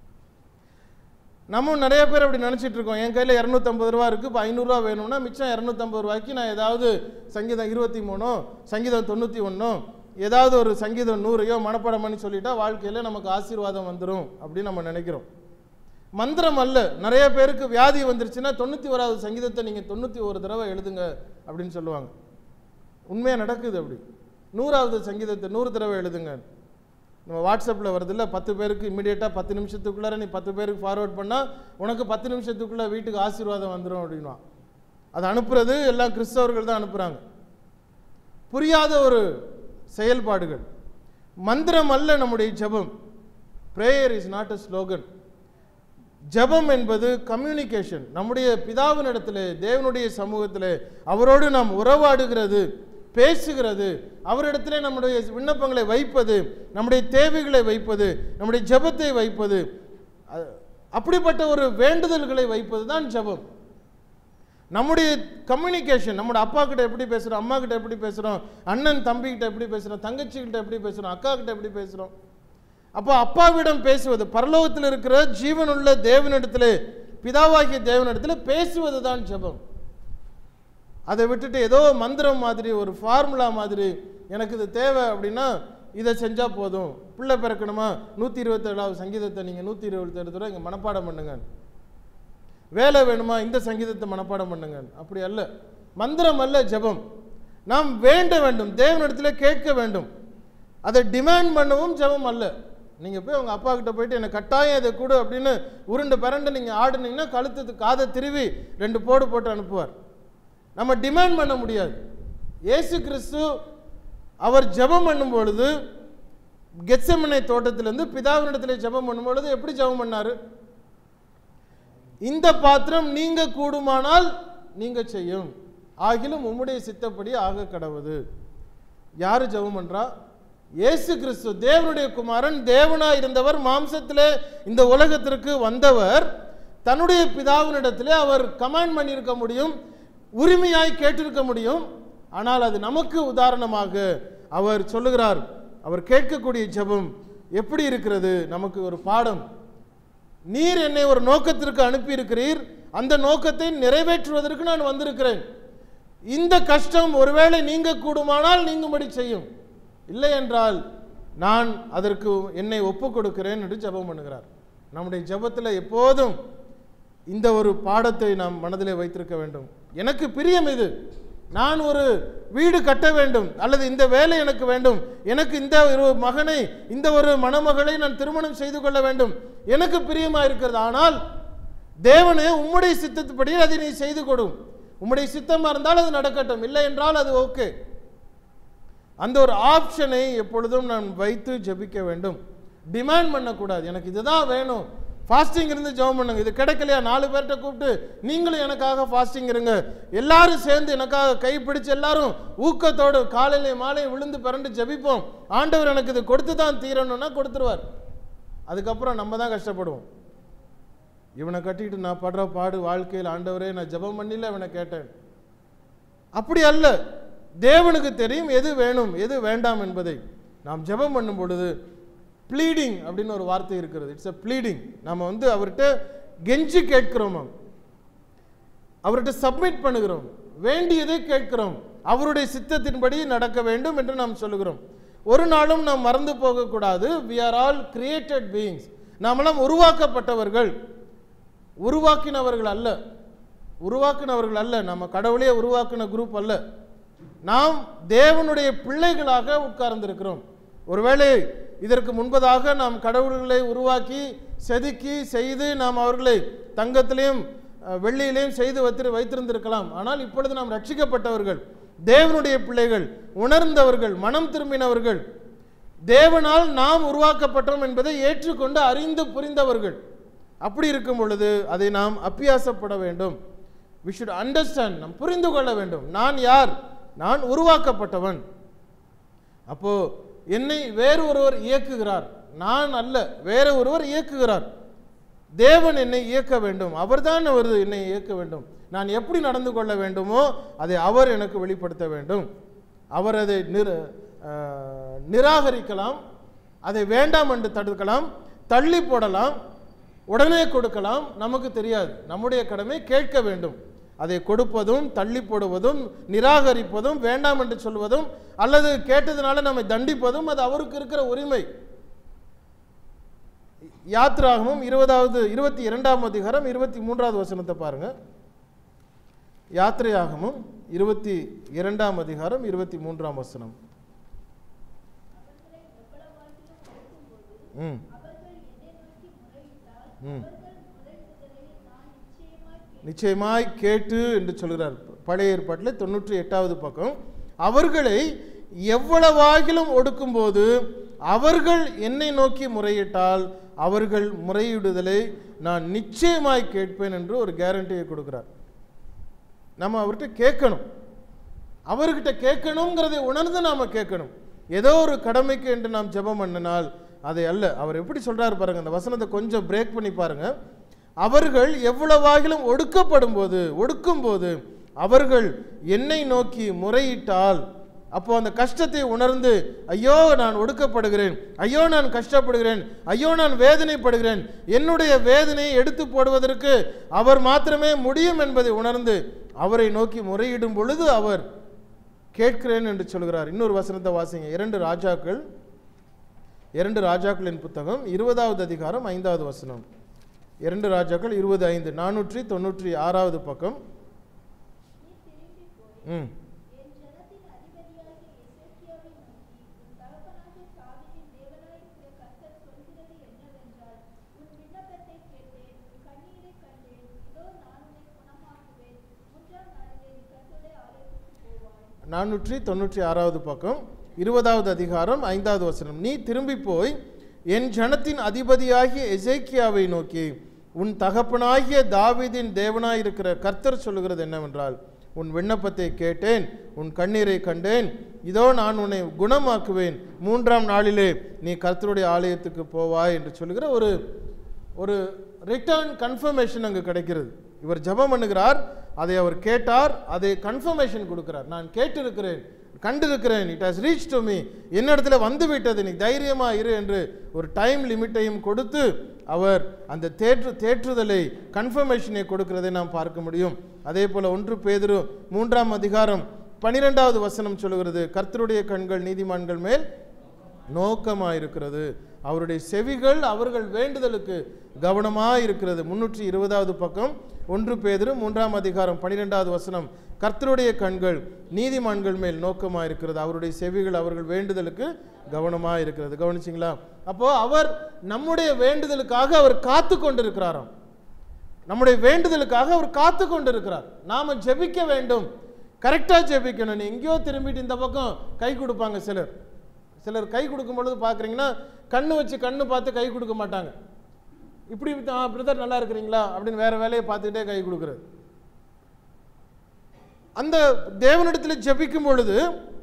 நம்ம நிறைய பேர் அப்படி நினச்சிட்டு இருக்கோம் என் கையில் இரநூத்தம்பது ரூபா இருக்குது இப்போ ஐநூறுரூவா வேணும்னா மிச்சம் இரநூத்தம்பது ரூபாய்க்கு நான் ஏதாவது சங்கீதம் இருபத்தி மூணோ சங்கீதம் தொண்ணூற்றி ஒன்றோ ஏதாவது ஒரு சங்கீதம் நூறையோ மனப்பாடம் பண்ணி சொல்லிட்டா வாழ்க்கையில் நமக்கு ஆசீர்வாதம் வந்துடும் அப்படின்னு நம்ம நினைக்கிறோம் மந்திரம் அல்ல நிறைய பேருக்கு வியாதி வந்துருச்சுன்னா தொண்ணூற்றி ஓராவது சங்கீதத்தை நீங்கள் தொண்ணூற்றி ஒரு தடவை எழுதுங்க அப்படின்னு சொல்லுவாங்க உண்மையாக நடக்குது அப்படி நூறாவது சங்கீதத்தை நூறு தடவை எழுதுங்க நம்ம வாட்ஸ்அப்பில் வருதுல்ல பத்து பேருக்கு இமிடியேட்டாக பத்து நிமிஷத்துக்குள்ளார நீ பத்து பேருக்கு ஃபார்வர்ட் பண்ணால் உனக்கு பத்து நிமிஷத்துக்குள்ளே வீட்டுக்கு ஆசீர்வாதம் வந்துடும் அப்படின்வான் அது அனுப்புறது எல்லாம் கிறிஸ்தவர்கள் தான் அனுப்புகிறாங்க புரியாத ஒரு செயல்பாடுகள் மந்திரம் அல்ல நம்முடைய ஜெபம் prayer is not a slogan ஜெபம் என்பது கம்யூனிகேஷன் நம்முடைய பிதாவினிடத்திலே தேவனுடைய சமூகத்திலே அவரோடு நாம் உறவாடுகிறது பேசுகிறது அவரிடத்திலே நம்முடைய விண்ணப்பங்களை வைப்பது நம்முடைய தேவைகளை வைப்பது நம்முடைய ஜெபத்தை வைப்பது அ- அப்படிப்பட்ட ஒரு வேண்டுதல்களை வைப்பது தான் ஜெபம் நம்முடைய கம்யூனிகேஷன் நம்முடைய அப்பா கிட்ட எப்படி பேசுகிறோம் அம்மா கிட்ட எப்படி பேசுகிறோம் அண்ணன் தம்பி கிட்ட எப்படி பேசுகிறோம் தங்கச்சி கிட்ட எப்படி பேசுகிறோம் அக்கா கிட்ட எப்படி பேசுகிறோம் அப்போ அப்பாவிடம் பேசுவது பரலோகத்தில் இருக்கிற ஜீவனுள்ள தேவனிடத்திலே பிதாவாகிய தேவனிடத்தில் பேசுவது தான் ஜெபம் அதை விட்டுட்டு ஏதோ மந்திரம் மாதிரி ஒரு ஃபார்முலா மாதிரி எனக்கு இது தேவை அப்படின்னா இதை செஞ்சால் போதும் பிள்ளை பிறக்கணுமா நூற்றி இருபத்தேழாவது சங்கீதத்தை நீங்கள் நூற்றி இருபத்தேழு தடவை இங்கே மனப்பாடம் பண்ணுங்க வேலை வேணுமா இந்த சங்கீதத்தை மனப்பாடம் பண்ணுங்க அப்படி அல்ல மந்திரம் அல்ல ஜெபம் நாம் வேண்ட வேண்டும் தேவனிடத்தில் கேட்க வேண்டும் அதை டிமாண்ட் பண்ணவும் ஜெபம் அல்ல நீங்கள் போய் உங்கள் அப்பா கிட்ட போயிட்டு எனக்கு கட்டாயம் இதை கொடு அப்படின்னு உருண்டு பிறண்டு நீங்கள் ஆடுனீங்கன்னா கழுத்து காதை திருவி ரெண்டு போடு போட்டு அனுப்புவார் நம்ம டிமாண்ட் பண்ண முடியாது இயேசு கிறிஸ்து அவர் ஜெபம் பண்ணும் பொழுது கெத்செமனை தோட்டத்திலிருந்து பிதாவினிடத்தில் ஜெபம் பண்ணும் பொழுது எப்படி ஜெபம் பண்ணாரு இந்த பாத்திரம் நீங்க கூடுமானால் நீங்க செய்யும் ஆகிலும் உம்முடைய சித்தப்படி ஆக கடவுது யாரு ஜெபம் பண்றா இயேசு கிறிஸ்து தேவனுடைய குமாரன் தேவனாய் இருந்தவர் மாம்சத்திலே இந்த உலகத்திற்கு வந்தவர் தன்னுடைய பிதாவினிடத்திலே அவர் கமாண்ட் பண்ணியிருக்க முடியும் உரிமையாய் கேட்டிருக்க முடியும் ஆனால் அது நமக்கு உதாரணமாக அவர் சொல்லுகிறார் அவர் கேட்கக்கூடிய ஜெபம் எப்படி இருக்கிறது நமக்கு ஒரு பாடம் நீர் என்னை ஒரு நோக்கத்திற்கு அனுப்பியிருக்கிறீர் அந்த நோக்கத்தை நிறைவேற்றுவதற்கு நான் வந்திருக்கிறேன் இந்த கஷ்டம் ஒருவேளை நீங்க கூடுமானால் நீங்கும்படி செய்யும் இல்லை என்றால் நான் அதற்கு என்னை ஒப்பு கொடுக்கிறேன் என்று ஜெபம் பண்ணுகிறார் நம்முடைய ஜெபத்தில் எப்போதும் இந்த ஒரு பாடத்தை நாம் மனதிலே வைத்திருக்க வேண்டும் எனக்கு பிரியம் இது நான் ஒரு வீடு கட்ட வேண்டும் அல்லது இந்த வேலை எனக்கு வேண்டும் எனக்கு இந்த ஒரு மகனை இந்த ஒரு மணமகளை நான் திருமணம் செய்து கொள்ள வேண்டும் எனக்கு பிரியமா இருக்கிறது ஆனால் தேவனே உம்முடைய சித்தத்துப்படி அதை நீ செய்து கொடும் உம்முடைய சித்தமா இருந்தால் அது நடக்கட்டும் இல்லை என்றால் அது ஓகே அந்த ஒரு ஆப்ஷனை எப்பொழுதும் நான் வைத்து ஜெபிக்க வேண்டும் டிமாண்ட் பண்ணக்கூடாது எனக்கு இதுதான் வேணும் ஃபாஸ்டிங் இருந்து ஜெபம் பண்ணுங்க இது கிடைக்கலையா நாலு பேர்கிட்ட கூப்பிட்டு நீங்களும் எனக்காக ஃபாஸ்டிங் இருங்க எல்லாரும் சேர்ந்து எனக்காக கை பிடிச்சு எல்லாரும் ஊக்கத்தோடு காலையில மாலை விழுந்து பிறண்டு ஜெபிப்போம் ஆண்டவர் எனக்கு இது கொடுத்து தான் தீரணும்னா கொடுத்துருவார் அதுக்கப்புறம் நம்ம தான் கஷ்டப்படுவோம் இவனை கட்டிக்கிட்டு நான் படுற பாடு வாழ்க்கையில் ஆண்டவரே நான் ஜெபம் பண்ணில இவனை கேட்டேன் அப்படி அல்ல தேவனுக்கு தெரியும் எது வேணும் எது வேண்டாம் என்பதை நாம் ஜெபம் பண்ணும் பொழுது ப்ளீடிங் அப்படின்னு ஒரு வார்த்தை இருக்கிறது இட்ஸ் அ ப்ளீடிங் நம்ம வந்து அவர்கிட்ட கெஞ்சி கேட்கிறோம் அவர்கிட்ட சப்மிட் பண்ணுகிறோம் வேண்டியதை கேட்கிறோம் அவருடைய சித்தத்தின்படி நடக்க வேண்டும் என்று நாம் சொல்லுகிறோம் ஒரு நாளும் நாம் மறந்து போகக்கூடாது we are all created beings நாமெல்லாம் உருவாக்கப்பட்டவர்கள் உருவாக்கினவர்கள் அல்ல உருவாக்கினவர்கள் அல்ல நம்ம கடவுளே உருவாக்கின குரூப் அல்ல நாம் தேவனுடைய பிள்ளைகளாக உட்கார்ந்திருக்கிறோம் ஒருவேளை இதற்கு முன்பதாக நாம் கடவுள்களை உருவாக்கி செதுக்கி செய்து நாம் அவர்களை தங்கத்திலையும் அஹ், வெள்ளியிலையும் செய்து வைத்து வைத்திருந்திருக்கலாம் ஆனால் இப்பொழுது நாம் ரட்சிக்கப்பட்டவர்கள் தேவனுடைய பிள்ளைகள் உணர்ந்தவர்கள் மனம் திரும்பினவர்கள் தேவனால் நாம் உருவாக்கப்பட்டோம் என்பதை ஏற்றுக்கொண்டு அறிந்து புரிந்தவர்கள் அப்படி இருக்கும் பொழுது அதை நாம் அப்பியாசப்பட வேண்டும் வி ஷுட் அண்டர்ஸ்டாண்ட் நாம் புரிந்து கொள்ள வேண்டும் நான் யார் நான் உருவாக்கப்பட்டவன் அப்போ என்னை வேறு ஒருவர் இயக்குகிறார் நான் அல்ல வேற ஒருவர் இயக்குகிறார் தேவன் என்னை இயக்க வேண்டும் அவர்தான் அவர் என்னை இயக்க வேண்டும் நான் எப்படி நடந்து கொள்ள வேண்டுமோ அதை அவர் எனக்கு வெளிப்படுத்த வேண்டும் அவர் அதை நிர அஹ், நிராகரிக்கலாம் அதை வேண்டாம் என்று தடுக்கலாம் தள்ளி போடலாம் உடனே கொடுக்கலாம் நமக்கு தெரியாது நம்முடைய கடமை கேட்க வேண்டும் அதை கொடுப்பதும் தள்ளி போடுவதும் நிராகரிப்பதும் வேண்டாம் என்று சொல்வதும் அல்லது கேட்டதுனால நம்மை தண்டிப்பதும் அது அவருக்கு இருக்கிற உரிமை யாத்ராகமும் இருபதாவது இருபத்தி இரண்டாம் அதிகாரம் இருபத்தி மூன்றாவது வசனத்தை பாருங்க யாத்திரையாகமும் இருபத்தி இரண்டாம் அதிகாரம் இருபத்தி மூன்றாம் வசனம் ம் ம் நிச்சயமாய் கேட்டு என்று சொல்கிறார் பழைய ஏற்பாட்டில் தொண்ணூற்றி எட்டாவது பக்கம் அவர்களை எவ்வளவாகிலும் ஒடுக்கும்போது அவர்கள் என்னை நோக்கி முறையிட்டால் அவர்கள் முறையிடுதலை நான் நிச்சயமாய் கேட்பேன் என்று ஒரு கேரண்டியை கொடுக்கிறார் நம்ம அவர்கிட்ட கேட்கணும் அவர்கிட்ட கேட்கணுங்கிறதை உணர்ந்து நாம கேட்கணும் ஏதோ ஒரு கடமைக்கு என்று நாம் ஜெபம் பண்ணினால் அதை அல்ல அவர் எப்படி சொல்றாரு பாருங்க அந்த வசனத்தை கொஞ்சம் பிரேக் பண்ணி பாருங்க அவர்கள் எவ்வளவாகிலும் ஒடுக்கப்படும் போது ஒடுக்கும் போது அவர்கள் என்னை நோக்கி முறையிட்டால் அப்போ அந்த கஷ்டத்தை உணர்ந்து ஐயோ நான் ஒடுக்கப்படுகிறேன் ஐயோ நான் கஷ்டப்படுகிறேன் ஐயோ நான் வேதனைப்படுகிறேன் என்னுடைய வேதனையை எடுத்து போடுவதற்கு அவர் மாத்திரமே முடியும் என்பதை உணர்ந்து அவரை நோக்கி முறையிடும் பொழுது அவர் கேட்கிறேன் என்று சொல்கிறார் இன்னொரு வசனத்தை வாசிங்க இரண்டு ராஜாக்கள் இரண்டு ராஜாக்களின் புத்தகம் இருபதாவது அதிகாரம் ஐந்தாவது வசனம் இரண்டு ராஜாக்கள் இருபது ஐந்து நானூற்றி தொண்ணூற்றி ஆறாவது பக்கம் ம் என் ஜனத்தின் அதிபதியாகிய எசேக்கியாவை நோக்கி, உன் தகப்பனாகிய தாவீதின் தேவனாயிருக்கிற கர்த்தர் சொல்கிறது என்னவென்றால், உன் விண்ணப்பத்தை கேட்டேன், உன் கண்ணீரைக் கண்டேன். இதோ நான் உன்னை குணமாக்குவேன். மூன்றாம் நாளிலே நீ கர்த்தருடைய ஆலயத்திற்குப் போவாய். நானூற்றி தொண்ணூற்றி ஆறாவது பக்கம் இருபதாவது அதிகாரம் ஐந்தாவது வசனம் நீ திரும்பி போய் என் ஜனத்தின் அதிபதியாகிய எசேக்கியாவை நோக்கி உன் தகப்பனாகிய தாவீதின் தேவனாய் இருக்கிற கர்த்தர் சொல்லுகிறது என்னவென்றால் உன் விண்ணப்பத்தை கேட்டேன் உன் கண்ணீரை கண்டேன் இதோ நான் உன்னை குணமாக்குவேன் மூன்றாம் நாளிலே நீ கர்த்தருடைய ஆலயத்துக்கு போவாய் என்று சொல்லுகிற ஒரு ஒரு ரிட்டர்ன் கன்ஃபர்மேஷன் அங்கு கிடைக்கிறது இவர் ஜெபம் பண்ணுகிறார் அதை அவர் கேட்டார் அதை கன்ஃபர்மேஷன் கொடுக்கிறார் நான் கேட்டிருக்கிறேன் கண்டிருக்கிறேன் it has reach to me என்னிடத்துல வந்து விட்டது நீ தைரியமா இரு என்று ஒரு டைம் லிமிட்டையும் கொடுத்து அவர் அந்த தேற்று தேற்றுதலை கன்ஃபர்மேஷனை கொடுக்கிறதை நாம் பார்க்க முடியும் அதே போல ஒன்று பேதுரு மூன்றாம் அதிகாரம் பனிரெண்டாவது வசனம் சொல்லுகிறது கர்த்தருடைய கண்கள் நீதிமான்கள் மேல் நோக்கமாயிருக்கிறது அவருடைய செவிகள் அவர்கள் வேண்டுதலுக்கு கவனமாக இருக்கிறது முன்னூற்றி இருபதாவது பக்கம் ஒன்று பேதுரு மூன்றாம் அதிகாரம் பனிரெண்டாவது வசனம் கர்த்தருடைய கண்கள் நீதிமான்கள் மேல் நோக்கமாக இருக்கிறது அவருடைய செவிகள் அவர்கள் வேண்டுதலுக்கு கவனமாக இருக்கிறது கவனிச்சிங்களா அப்போ அவர் நம்முடைய வேண்டுதலுக்காக அவர் காத்து கொண்டிருக்கிறாராம் நம்முடைய வேண்டுதலுக்காக அவர் காத்து கொண்டிருக்கிறார் நாம ஜெபிக்க வேண்டும் கரெக்டாக ஜெபிக்கணும் நீ எங்கேயோ திரும்பிட்டு இந்த பக்கம் கை கொடுப்பாங்க சிலர் சிலர் கை கொடுக்கும் பொழுது பார்க்குறீங்கன்னா கண்ணு வச்சு கண்ணு பார்த்து கை கொடுக்க மாட்டாங்க இப்படி பிரதர் நல்லா இருக்கிறீங்களா அப்படின்னு வேற வேலையை பார்த்துக்கிட்டே கை கொடுக்குறது அந்த தேவனிடத்தில் ஜெபிக்கும் பொழுது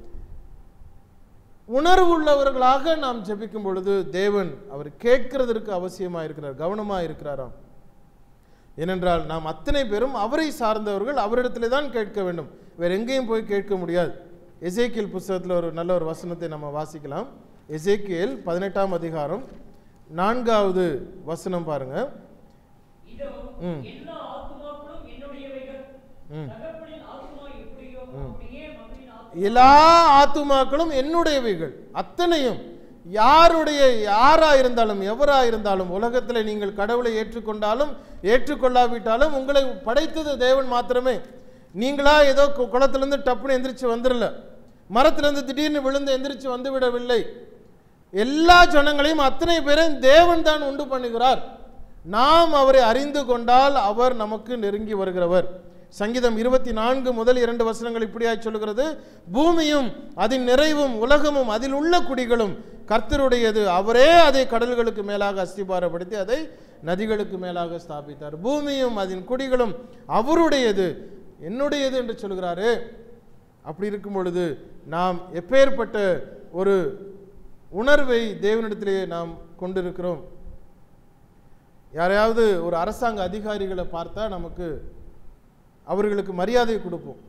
உணர்வு உள்ளவர்களாக நாம் ஜெபிக்கும் பொழுது தேவன் அவர் கேட்கிறதற்கு அவசியமாக இருக்கிறார் கவனமாக இருக்கிறாராம் ஏனென்றால் நாம் அத்தனை பேரும் அவரை சார்ந்தவர்கள் அவரிடத்திலே தான் கேட்க வேண்டும் வேற எங்கேயும் போய் கேட்க முடியாது எசேக்கியல் புஸ்தகத்தில் ஒரு நல்ல ஒரு வசனத்தை நம்ம வாசிக்கலாம் எசேக்கியல் பதினெட்டாம் அதிகாரம் நான்காவது வசனம் பாருங்க இதோ ம். எல்லா ஆத்துமாக்களும் என்னுடையவைகள் ம். தகப்பனின் ஆத்துமா எப்படியோ அப்படியே மகனின் ஆத்துமா எல்லா ஆத்துமாக்களும் என்னுடையவைகள் அத்தனையும் யாருடைய யாரா இருந்தாலும் எவரா இருந்தாலும் உலகத்தில் நீங்கள் கடவுளை ஏற்றுக்கொண்டாலும் ஏற்றுக்கொள்ளாவிட்டாலும் உங்களை படைத்தது தேவன் மாத்திரமே நீங்களா ஏதோ கு- குளத்திலிருந்து டப்புன்னு எந்திரிச்சு வந்துடல மரத்திலிருந்து திடீர்னு விழுந்து எந்திரிச்சு வந்து விடவில்லை எல்லா ஜனங்களையும் அத்தனை பேரையும் தேவன் தான் உண்டு பண்ணுகிறார் நாம் அவரை அறிந்து கொண்டால் அவர் நமக்கு நெருங்கி வருகிறவர் சங்கீதம் இருபத்தி நான்கு முதல் இரண்டு வசனங்கள் இப்படியாய் சொல்லுகிறது பூமியும் அதன் நிறைவும் உலகமும் அதில் உள்ள குடிகளும் கர்த்தருடையது அவரே அதை கடல்களுக்கு மேலாக அஸ்திபாரப்படுத்தி அதை நதிகளுக்கு மேலாக ஸ்தாபித்தார் பூமியும் அதன் குடிகளும் அவருடையது என்னுடையது என்று சொல்கிறாரு அப்படி இருக்கும் பொழுது நாம் எப்பேற்பட்ட ஒரு உணர்வை தேவனிடத்திலே நாம் கொண்டிருக்கிறோம் யாரையாவது ஒரு அரசாங்க அதிகாரிகளை பார்த்தா நமக்கு அவர்களுக்கு மரியாதை கொடுப்போம்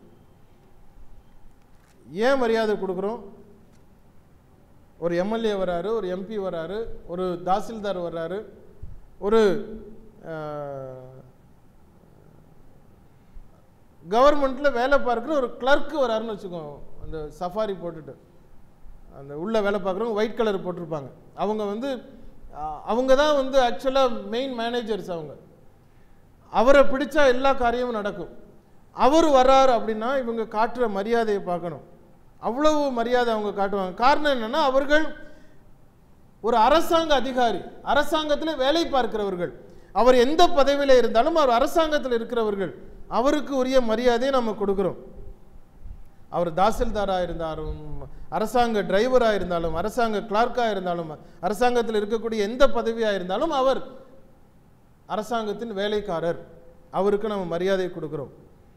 ஏன் மரியாதை கொடுக்குறோம் ஒரு எம்எல்ஏ வராரு ஒரு எம்பி வராரு ஒரு தாசில்தார் வர்றாரு ஒரு கவர்மெண்ட்டில் வேலை பார்க்குற ஒரு கிளர்க்கு வராருன்னு வச்சுக்கோங்க அந்த சஃபாரி போட்டுட்டு அந்த உள்ள வேலை பார்க்குறவங்க ஒயிட் கலர் போட்டிருப்பாங்க அவங்க வந்து அஹ், அவங்க தான் வந்து ஆக்சுவலாக மெயின் மேனேஜர்ஸ் அவங்க அவரை பிடிச்சா எல்லா காரியமும் நடக்கும் அவர் வர்றார் அப்படின்னா இவங்க காட்டுற மரியாதையை பார்க்கணும் அவ்வளவு மரியாதை அவங்க காட்டுவாங்க காரணம் என்னன்னா அவர்கள் ஒரு அரசாங்க அதிகாரி அரசாங்கத்தில் வேலை பார்க்கிறவர்கள் அவர் எந்த பதவியில் இருந்தாலும் அவர் அரசாங்கத்தில் இருக்கிறவர்கள் அவருக்கு உரிய மரியாதையை நம்ம கொடுக்குறோம் அவர் தாசில்தாராக இருந்தாலும் அரசாங்க டிரைவராக இருந்தாலும் அரசாங்க கிளார்க்காக இருந்தாலும் அரசாங்கத்தில் இருக்கக்கூடிய எந்த பதவியாக இருந்தாலும் அவர் அரசாங்கத்தின் வேலைக்காரர் அவருக்கு நம்ம மரியாதை கொடுக்கிறோம்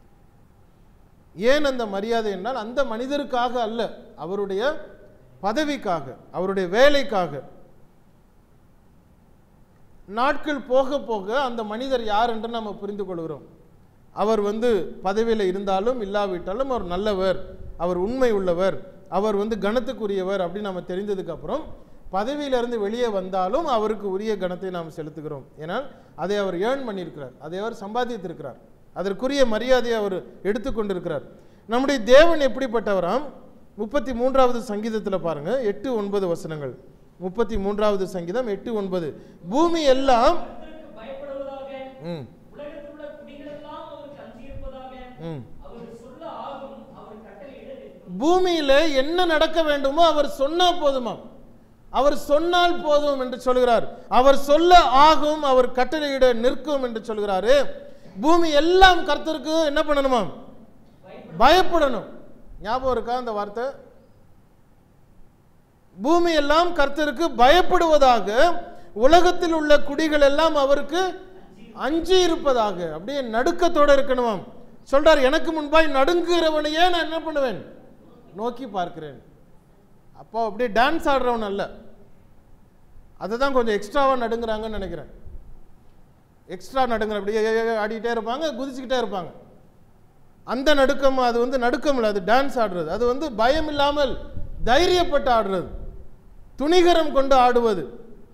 ஏன் அந்த மரியாதை என்றால் அந்த மனிதருக்காக அல்ல அவருடைய பதவிக்காக அவருடைய வேலைக்காக நாட்கள் போக போக அந்த மனிதர் யார் என்று நம்ம புரிந்து கொள்கிறோம் அவர் வந்து பதவியில் இருந்தாலும் இல்லாவிட்டாலும் அவர் நல்லவர் அவர் உண்மை உள்ளவர் அவர் வந்து கணத்துக்குரியவர் அப்படின்னு நம்ம தெரிந்ததுக்கு அப்புறம் பதவியிலிருந்து வெளியே வந்தாலும் அவருக்கு உரிய கணத்தை நாம் செலுத்துகிறோம் ஏனால் அதை அவர் ஏர்ன் பண்ணியிருக்கிறார் அதை அவர் சம்பாதித்திருக்கிறார் அதற்குரிய மரியாதையை அவர் எடுத்துக்கொண்டிருக்கிறார் நம்முடைய தேவன் எப்படிப்பட்டவராம் முப்பத்தி மூன்றாவது சங்கீதத்தில் பாருங்க எட்டு ஒன்பது வசனங்கள் முப்பத்தி மூன்றாவது சங்கீதம் எட்டு ஒன்பது பூமி எல்லாம் கர்த்தருக்கு பயப்படுவதாக ம் உலகத்தில் உள்ள குடிகளெல்லாம் அவருக்கு அஞ்சியிருப்பதாக ம் அவர் சொல்ல ஆகும் அவர் கட்டளையிட நிற்கும் பூமியில என்ன நடக்க வேண்டுமோ அவர் சொன்னா போதுமா அவர் சொன்னால் போதும் என்று சொல்கிறார் அவர் சொல்ல ஆகும் அவர் கட்டளையிட நிற்கும் என்று சொல்கிறாரு பூமி எல்லாம் கர்த்தருக்கு என்ன பண்ணணுமா பயப்படணும் ஞாபகம் இருக்கா அந்த வார்த்தை பூமி எல்லாம் கர்த்தருக்கு பயப்படுவதாக உலகத்தில் உள்ள குடிகள் எல்லாம் அவருக்கு அஞ்சி இருப்பதாக அப்படியே நடுக்கத்தோட இருக்கணுமாம் சொல்றார் எனக்கு முன்பாய் நடுங்குகிறவனையே நான் என்ன பண்ணுவேன் நோக்கி பார்க்கிறேன் அப்போ அப்படியே டான்ஸ் ஆடுறவன் அல்ல அதை தான் கொஞ்சம் எக்ஸ்ட்ராவாக நடுங்குறாங்கன்னு நினைக்கிறேன் எக்ஸ்ட்ரா நடுங்குற அப்படியே ஏ, ஏ, ஏ, ஆடிக்கிட்டே இருப்பாங்க குதிச்சுக்கிட்டே இருப்பாங்க அந்த நடுக்கம் அது வந்து நடுக்கம் இல்லை அது டான்ஸ் ஆடுறது அது வந்து பயம் இல்லாமல் தைரியப்பட்டு ஆடுறது துணிகரம் கொண்டு ஆடுவது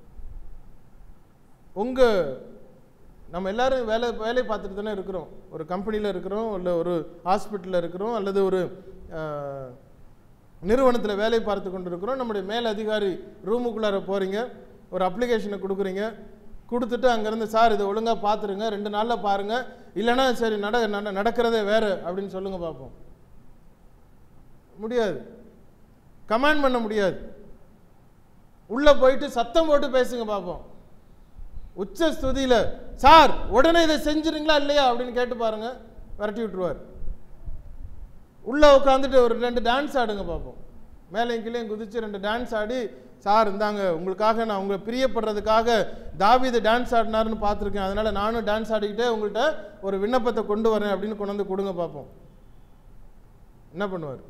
உங்க நம்ம எல்லாரும் வேலை வேலை பார்த்துட்டு தானே இருக்கிறோம் ஒரு கம்பெனியில் இருக்கிறோம் இல்லை ஒரு ஹாஸ்பிட்டலில் இருக்கிறோம் அல்லது ஒரு நிறுவனத்தில் வேலை பார்த்து கொண்டு இருக்கிறோம் நம்முடைய மேல் அதிகாரி ரூமுக்குள்ளார போகிறீங்க ஒரு அப்ளிகேஷனை கொடுக்குறீங்க கொடுத்துட்டு அங்கேருந்து சார் இதை ஒழுங்காக பார்த்துருங்க ரெண்டு நாளில் பாருங்கள் இல்லைன்னா சரி நட நட- நடக்கிறதே வேறு அப்படின்னு சொல்லுங்கள் பார்ப்போம் முடியாது கமாண்ட் பண்ண முடியாது உள்ளே போயிட்டு சத்தம் போட்டு பேசுங்க பார்ப்போம் உச்ச ஸ்துதியில சார் உடனே இதை செஞ்சுறீங்களா இல்லையா அப்படின்னு கேட்டு பாருங்க விரட்டி விட்டுருவார் உள்ள உட்காந்துட்டு ஒரு ரெண்டு டான்ஸ் ஆடுங்க பார்ப்போம் மேலையும் கீழேயும் குதிச்சு ரெண்டு டான்ஸ் ஆடி சார் இந்தாங்க உங்களுக்காக நான் உங்களை பிரியப்படுறதுக்காக தாவீது டான்ஸ் ஆடினாருன்னு பார்த்துருக்கேன் அதனால நானும் டான்ஸ் ஆடிக்கிட்டே உங்கள்கிட்ட ஒரு விண்ணப்பத்தை கொண்டு வரேன் அப்படின்னு கொண்டு வந்து கொடுங்க பார்ப்போம் என்ன பண்ணுவார்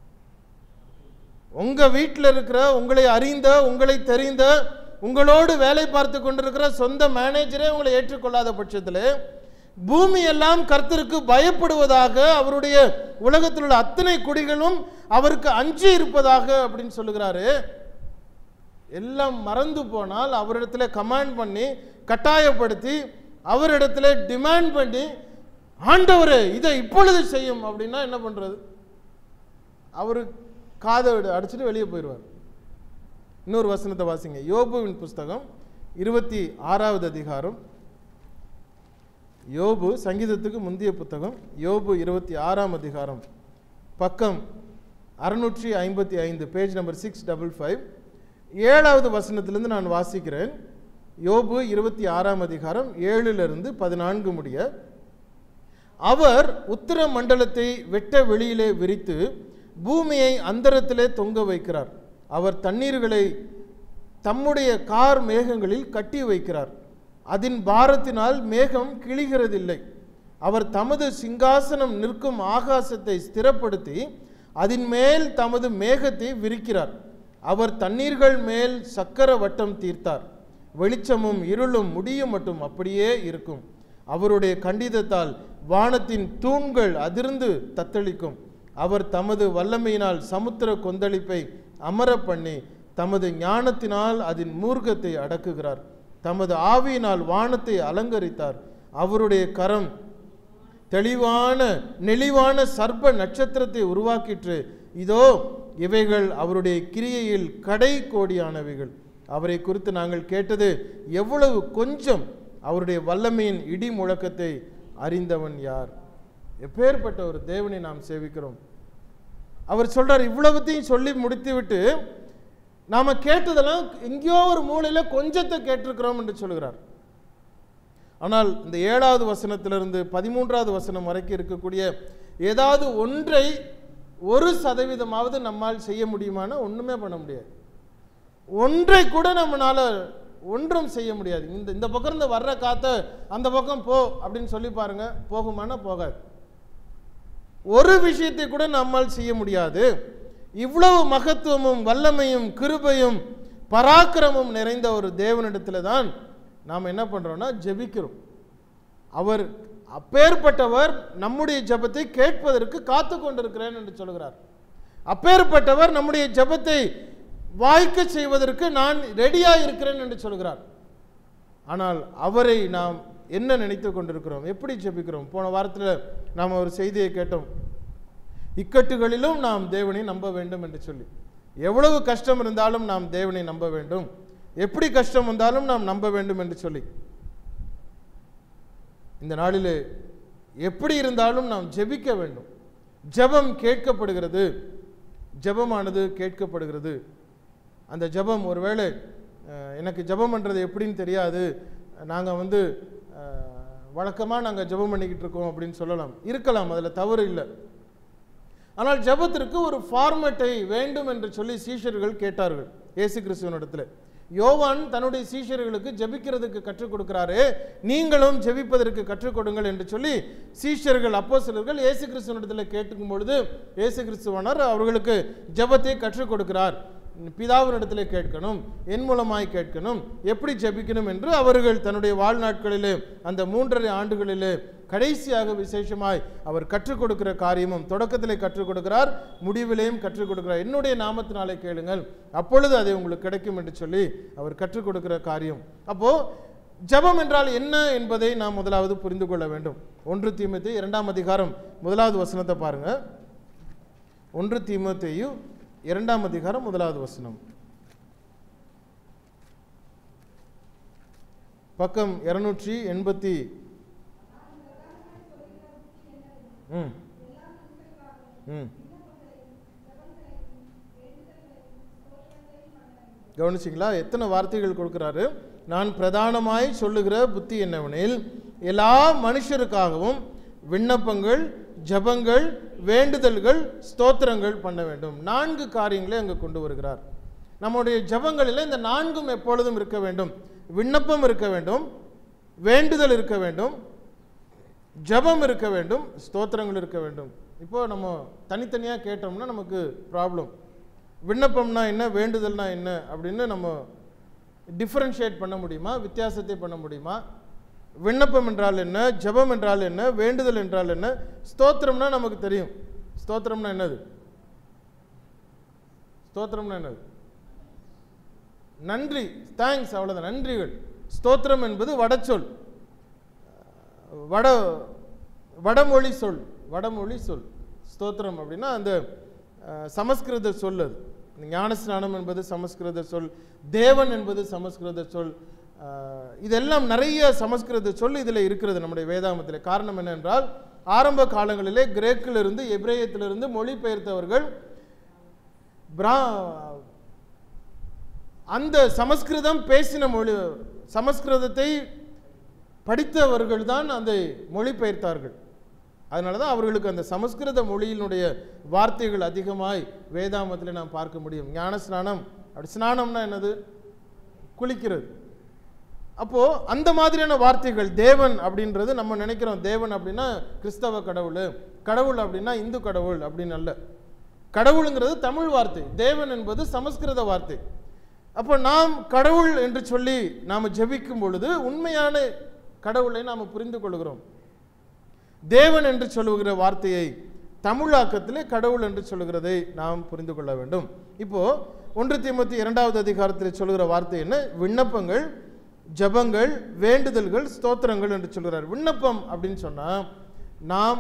உங்க வீட்டில் இருக்கிற உங்களை அறிந்த உங்களை தெரிந்த உங்களோடு வேலை பார்த்து கொண்டிருக்கிற சொந்த மேனேஜரே உங்களை ஏற்றுக்கொள்ளாத பட்சத்தில் பூமி எல்லாம் கர்த்தருக்கு பயப்படுவதாக அவருடைய உலகத்தில் உள்ள அத்தனை குடிகளும் அவருக்கு அஞ்சி இருப்பதாக அப்படின்னு சொல்லுகிறாரு எல்லாம் மறந்து போனால் அவரிடத்துல கமாண்ட் பண்ணி கட்டாயப்படுத்தி அவரிடத்துல டிமாண்ட் பண்ணி ஆண்டவரே இதை இப்பொழுது செய்யும் அப்படின்னா என்ன பண்றது அவரு காதை விட- அடிச்சுட்டு வெளியே போயிடுவார் இன்னொரு வசனத்தை வாசிங்க யோபுவின் புஸ்தகம் இருபத்தி ஆறாவது அதிகாரம் யோபு சங்கீதத்துக்கு முந்தைய புத்தகம் யோபு இருபத்தி ஆறாம் அதிகாரம் பக்கம் அறுநூற்றி ஐம்பத்தி ஐந்து page number six double five ஏழாவது வசனத்திலிருந்து நான் வாசிக்கிறேன் யோபு இருபத்தி ஆறாம் அதிகாரம் ஏழிலிருந்து பதினான்கு முடிய அவர் உத்தர மண்டலத்தை வெட்ட வெளியிலே விரித்து பூமியை அந்தரத்திலே தொங்க வைக்கிறார் அவர் தண்ணீர்களை தம்முடைய கார் மேகங்களில் கட்டி வைக்கிறார் அதன் பாரத்தினால் மேகம் கிழிகிறதில்லை அவர் தமது சிங்காசனம் நிற்கும் ஆகாசத்தை ஸ்திரப்படுத்தி அதன் மேல் தமது மேகத்தை விரிக்கிறார் அவர் தண்ணீர்கள் மேல் சக்கர வட்டம் தீர்த்தார் வெளிச்சமும் இருளும் முடியும் மட்டும் அப்படியே இருக்கும் அவருடைய கண்டிதத்தால் வானத்தின் தூண்கள் அதிர்ந்து தத்தளிக்கும் அவர் தமது வல்லமையினால் சமுத்திர கொந்தளிப்பை அமர பண்ணி தமது ஞானத்தினால் அதன் மூர்க்கத்தை அடக்குகிறார் தமது ஆவியினால் வானத்தை அலங்கரித்தார் அவருடைய கரம் தெளிவான நெளிவான சர்ப்ப நட்சத்திரத்தை உருவாக்கிற்று இதோ இவைகள் அவருடைய கிரியையில் கடை கோடியானவைகள் அவரை குறித்து நாங்கள் கேட்டது எவ்வளவு கொஞ்சம் அவருடைய வல்லமையின் இடி முழக்கத்தை அறிந்தவன் யார் எப்பேற்பட்ட ஒரு தேவனை நாம் சேவிக்கிறோம் அவர் சொல்றார் இவ்வளவுத்தையும் சொல்லி முடித்துவிட்டு நாம கேட்டதெல்லாம் எங்கேயோ ஒரு மூலையில கொஞ்சத்தை கேட்டிருக்கிறோம் என்று சொல்கிறார் ஆனால் இந்த ஏழாவது வசனத்திலிருந்து பதிமூன்றாவது வசனம் வரைக்கும் இருக்கக்கூடிய ஏதாவது ஒன்றை ஒரு சதவீதமாவது நம்மால் செய்ய முடியுமானா ஒண்ணுமே பண்ண முடியாது ஒன்றை கூட நம்மளால ஒன்றும் செய்ய முடியாது இந்த இந்த பக்கம் இருந்து வர்ற காத்த அந்த பக்கம் போ அப்படின்னு சொல்லி பாருங்க போகுமானா போகாது ஒரு விஷயத்தை கூட நம்மால் செய்ய முடியாது இவ்வளவு மகத்துவமும் வல்லமையும் கிருபையும் பராக்கிரமும் நிறைந்த ஒரு தேவனிடத்துல தான் நாம் என்ன பண்றோம்னா ஜெபிக்கிறோம் அவர் அப்பேற்பட்டவர் நம்முடைய ஜெபத்தை கேட்பதற்கு காத்து கொண்டிருக்கிறேன் என்று சொல்கிறார் அப்பேற்பட்டவர் நம்முடைய ஜெபத்தை வாய்க்க செய்வதற்கு நான் ரெடியா இருக்கிறேன் என்று சொல்கிறார் ஆனால் அவரை நாம் என்ன நினைத்து கொண்டிருக்கிறோம் எப்படி ஜெபிக்கிறோம் போன வாரத்தில் நாம் ஒரு செய்தியை கேட்டோம் இக்கட்டுகளிலும் நாம் தேவனை நம்ப வேண்டும் என்று சொல்லி எவ்வளவு கஷ்டம் இருந்தாலும் நாம் தேவனை நம்ப வேண்டும் எப்படி கஷ்டம் வந்தாலும் நாம் நம்ப வேண்டும் என்று சொல்லி இந்த நாளிலே எப்படி இருந்தாலும் நாம் ஜெபிக்க வேண்டும் ஜெபம் கேட்கப்படுகிறது ஜெபமானது கேட்கப்படுகிறது அந்த ஜெபம் ஒருவேளை அஹ், எனக்கு ஜெபம் பண்ணுறது எப்படின்னு தெரியாது நாங்கள் வந்து வழக்கமாக நாங்கள் ஜெபம் பண்ணிக்கிட்டு இருக்கோம் அப்படின்னு சொல்லலாம் இருக்கலாம் அதில் தவறு இல்லை ஆனால் ஜெபத்திற்கு ஒரு ஃபார்மேட்டை வேண்டும் என்று சொல்லி சீஷர்கள் கேட்டார்கள் இயேசு கிறிஸ்துவனிடத்தில் யோவான் தன்னுடைய சீஷர்களுக்கு ஜெபிக்கிறதுக்கு கற்றுக் கொடுக்கிறாரு நீங்களும் ஜெபிப்பதற்கு கற்றுக் கொடுங்கள் என்று சொல்லி சீஷர்கள் அப்போஸ்தலர்கள் இயேசு கிறிஸ்துவனிடத்தில் கேட்டுக்கும் பொழுது இயேசு கிறிஸ்துவனர் அவர்களுக்கு ஜெபத்தை கற்றுக் கொடுக்கிறார் பிதாவினிடத்திலே கேட்கணும் என் மூலமாய் கேட்கணும் எப்படி ஜெபிக்கணும் என்று அவர்கள் தன்னுடைய வாழ்நாட்களிலே அந்த மூன்றரை ஆண்டுகளிலே கடைசியாக விசேஷமாய் அவர் கற்றுக் கொடுக்கிற காரியமும் தொடக்கத்திலே கற்றுக் கொடுக்கிறார் முடிவிலேயும் கற்றுக் கொடுக்கிறார் என்னுடைய நாமத்தினாலே கேளுங்கள் அப்பொழுது அது உங்களுக்கு கிடைக்கும் என்று சொல்லி அவர் கற்றுக் கொடுக்கிற காரியம் அப்போ ஜெபம் என்றால் என்ன என்பதை நாம் முதலாவது புரிந்து கொள்ள வேண்டும் ஒன்று தீமத்தை இரண்டாம் அதிகாரம் முதலாவது வசனத்தை பாருங்க ஒன்று தீமோத்தேயு இரண்டாம் அதிகாரம் முதலாவது வசனம் பக்கம் இருநூற்றி எண்பத்தி ம் ம் கவனிச்சிங்களா எத்தனை வார்த்தைகள் கொடுக்கிறாரு நான் பிரதானமாய் சொல்லுகிற புத்தி என்னவெனில் எல்லா மனுஷருக்காகவும் விண்ணப்பங்கள் ஜெபங்கள் வேண்டுதல்கள் ஸ்தோத்திரங்கள் பண்ண வேண்டும் நான்கு காரியங்களை அங்கே கொண்டு வருகிறார் நம்முடைய ஜெபங்களில் இந்த நான்கும் எப்பொழுதும் இருக்க வேண்டும் விண்ணப்பம் இருக்க வேண்டும் வேண்டுதல் இருக்க வேண்டும் ஜெபம் இருக்க வேண்டும் ஸ்தோத்திரங்கள் இருக்க வேண்டும் இப்போ நம்ம தனித்தனியாக கேட்டோம்னா நமக்கு ப்ராப்ளம் விண்ணப்பம்னா என்ன வேண்டுதல்னா என்ன அப்படின்னு நம்ம டிஃபரன்ஷியேட் பண்ண முடியுமா வித்தியாசத்தை பண்ண முடியுமா விண்ணப்பம் என்றால் என்ன ஜெபம் என்றால் என்ன வேண்டுதல் என்றால் என்ன ஸ்தோத்திரம்னா நமக்கு தெரியும் ஸ்தோத்திரம்னா என்னது ஸ்தோத்திரம்னா என்னது நன்றி தேங்க்ஸ் அவ்வளோதான் நன்றிகள் ஸ்தோத்திரம் என்பது வடச்சொல் வட வடமொழி சொல் வடமொழி சொல் ஸ்தோத்திரம் அப்படின்னா அந்த அஹ், சமஸ்கிருத சொல் அது ஞானஸ்நானம் என்பது சமஸ்கிருத சொல் தேவன் என்பது சமஸ்கிருத சொல் அஹ், இதெல்லாம் நிறைய சமஸ்கிருத சொல் இதில் இருக்கிறது நம்முடைய வேதாமத்தில் காரணம் என்னென்றால் ஆரம்ப காலங்களிலே கிரேக்கிலிருந்து எபிரேயத்திலிருந்து மொழிபெயர்த்தவர்கள் பிரா அந்த சமஸ்கிருதம் பேசின மொழி சமஸ்கிருதத்தை படித்தவர்கள் தான் அந்த மொழிபெயர்த்தார்கள் அதனால தான் அவர்களுக்கு அந்த சமஸ்கிருத மொழியினுடைய வார்த்தைகள் அதிகமாய் வேதாமத்தில் நாம் பார்க்க முடியும் ஞான ஸ்நானம் அப்படி ஸ்நானம்னா என்னது குளிக்கிறது அப்போ அந்த மாதிரியான வார்த்தைகள் தேவன் அப்படின்றது நம்ம நினைக்கிறோம் தேவன் அப்படின்னா கிறிஸ்தவ கடவுள் கடவுள் அப்படின்னா இந்து கடவுள் அப்படின்னு அல்ல கடவுளுங்கிறது தமிழ் வார்த்தை தேவன் என்பது சமஸ்கிருத வார்த்தை அப்போ நாம் கடவுள் என்று சொல்லி நாம் ஜெபிக்கும் பொழுது உண்மையான கடவுளை நாம் புரிந்து கொள்கிறோம் தேவன் என்று சொல்லுகிற வார்த்தையை தமிழாக்கத்திலே கடவுள் என்று சொல்லுகிறதை நாம் புரிந்து கொள்ள வேண்டும் இப்போ ஒன்று தீமத்தி இரண்டாவது அதிகாரத்தில் சொல்லுகிற வார்த்தை என்ன விண்ணப்பங்கள் ஜெபங்கள் வேண்டுதல்கள் ஸ்தோத்திரங்கள் என்று சொல்கிறார் விண்ணப்பம் அப்படின்னு சொன்னா நாம்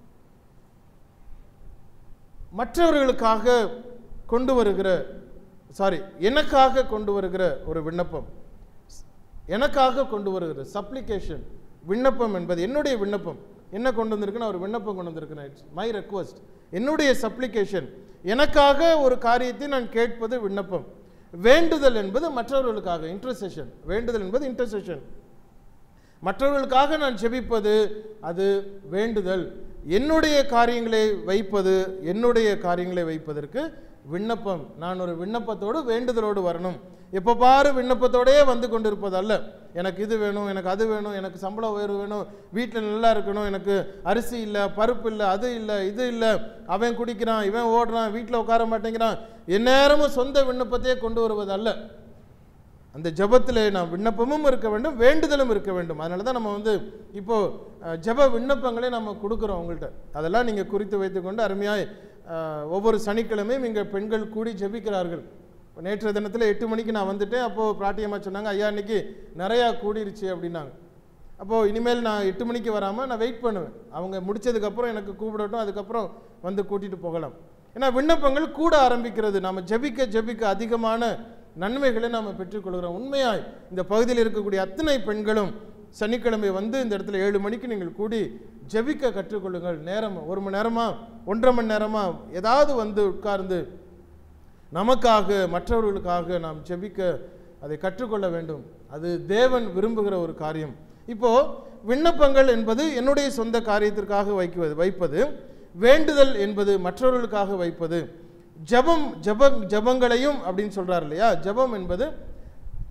மற்றவர்களுக்காக கொண்டு வருகிற சாரி எனக்காக கொண்டு வருகிற ஒரு விண்ணப்பம் எனக்காக கொண்டு வருகிற சப்ளிகேஷன் விண்ணப்பம் என்பது என்னுடைய விண்ணப்பம் என்ன கொண்டு வந்திருக்குன்னு ஒரு விண்ணப்பம் கொண்டு வந்திருக்கிறேன் இட்ஸ் மை ரெக்வஸ்ட் என்னுடைய சப்ளிகேஷன் எனக்காக ஒரு காரியத்தை நான் கேட்பது விண்ணப்பம் வேண்டுதல் என்பது மற்றவர்களுக்காக இன்டர்செஷன் வேண்டுதல் என்பது இன்டர்செஷன் மற்றவர்களுக்காக நான் ஜெபிப்பது அது வேண்டுதல் என்னுடைய காரியங்களை வைப்பது என்னுடைய காரியங்களை வைப்பதற்கு விண்ணப்பம் நான் ஒரு விண்ணப்பத்தோடு வேண்டுதலோடு வரணும் எப்போ பாரு விண்ணப்பத்தோடயே வந்து கொண்டிருப்பது அல்ல எனக்கு இது வேணும் எனக்கு அது வேணும் எனக்கு சம்பள உயர்வு வேணும் வீட்டில் நல்லா இருக்கணும் எனக்கு அரிசி இல்லை பருப்பு இல்லை அது இல்லை இது இல்லை அவன் குடிக்கிறான் இவன் ஓடுறான் வீட்டில் உட்கார மாட்டேங்கிறான் எந்நேரமும் சொந்த விண்ணப்பத்தையே கொண்டு வருவது அல்ல அந்த ஜெபத்தில் நாம் விண்ணப்பமும் இருக்க வேண்டும் வேண்டுதலும் இருக்க வேண்டும் அதனால தான் நம்ம வந்து இப்போ அஹ், ஜெப விண்ணப்பங்களை நம்ம கொடுக்குறோம் உங்கள்கிட்ட அதெல்லாம் நீங்கள் குறித்து வைத்துக்கொண்டு அருமையாய் அஹ், ஒவ்வொரு சனிக்கிழமையும் இங்கே பெண்கள் கூடி ஜெபிக்கிறார்கள் இப்ப நேற்றைய தினத்தில் எட்டு மணிக்கு நான் வந்துட்டேன் அப்போது பிராட்டியம்மா சொன்னாங்க ஐயா இன்னைக்கு நிறையா கூடிருச்சு அப்படின்னாங்க அப்போது இனிமேல் நான் எட்டு மணிக்கு வராமல் நான் வெயிட் பண்ணுவேன் அவங்க முடிச்சதுக்கப்புறம் எனக்கு கூப்பிடட்டும் அதுக்கப்புறம் வந்து கூட்டிகிட்டு போகலாம் ஏன்னா விண்ணப்பங்கள் கூட ஆரம்பிக்கிறது நாம் ஜெபிக்க ஜெபிக்க அதிகமான நன்மைகளை நாம் பெற்றுக்கொள்கிறோம் உண்மையாய் இந்த பகுதியில் இருக்கக்கூடிய அத்தனை பெண்களும் சனிக்கிழமை வந்து இந்த இடத்துல ஏழு மணிக்கு நீங்கள் கூடி ஜெபிக்க கற்றுக்கொள்ளுங்கள் நேரம் ஒரு மணி நேரமா ஒன்றரை மணி நேரமா ஏதாவது வந்து உட்கார்ந்து நமக்காக மற்றவர்களுக்காக நாம் ஜெபிக்க அதை கற்றுக்கொள்ள வேண்டும் அது தேவன் விரும்புகிற ஒரு காரியம் இப்போ விண்ணப்பங்கள் என்பது என்னுடைய சொந்த காரியத்திற்காக வைக்குவது வைப்பது வேண்டுதல் என்பது மற்றவர்களுக்காக வைப்பது ஜெபம் ஜெபம் ஜெபங்களையும் அப்படின்னு சொல்றார் இல்லையா ஜெபம் என்பது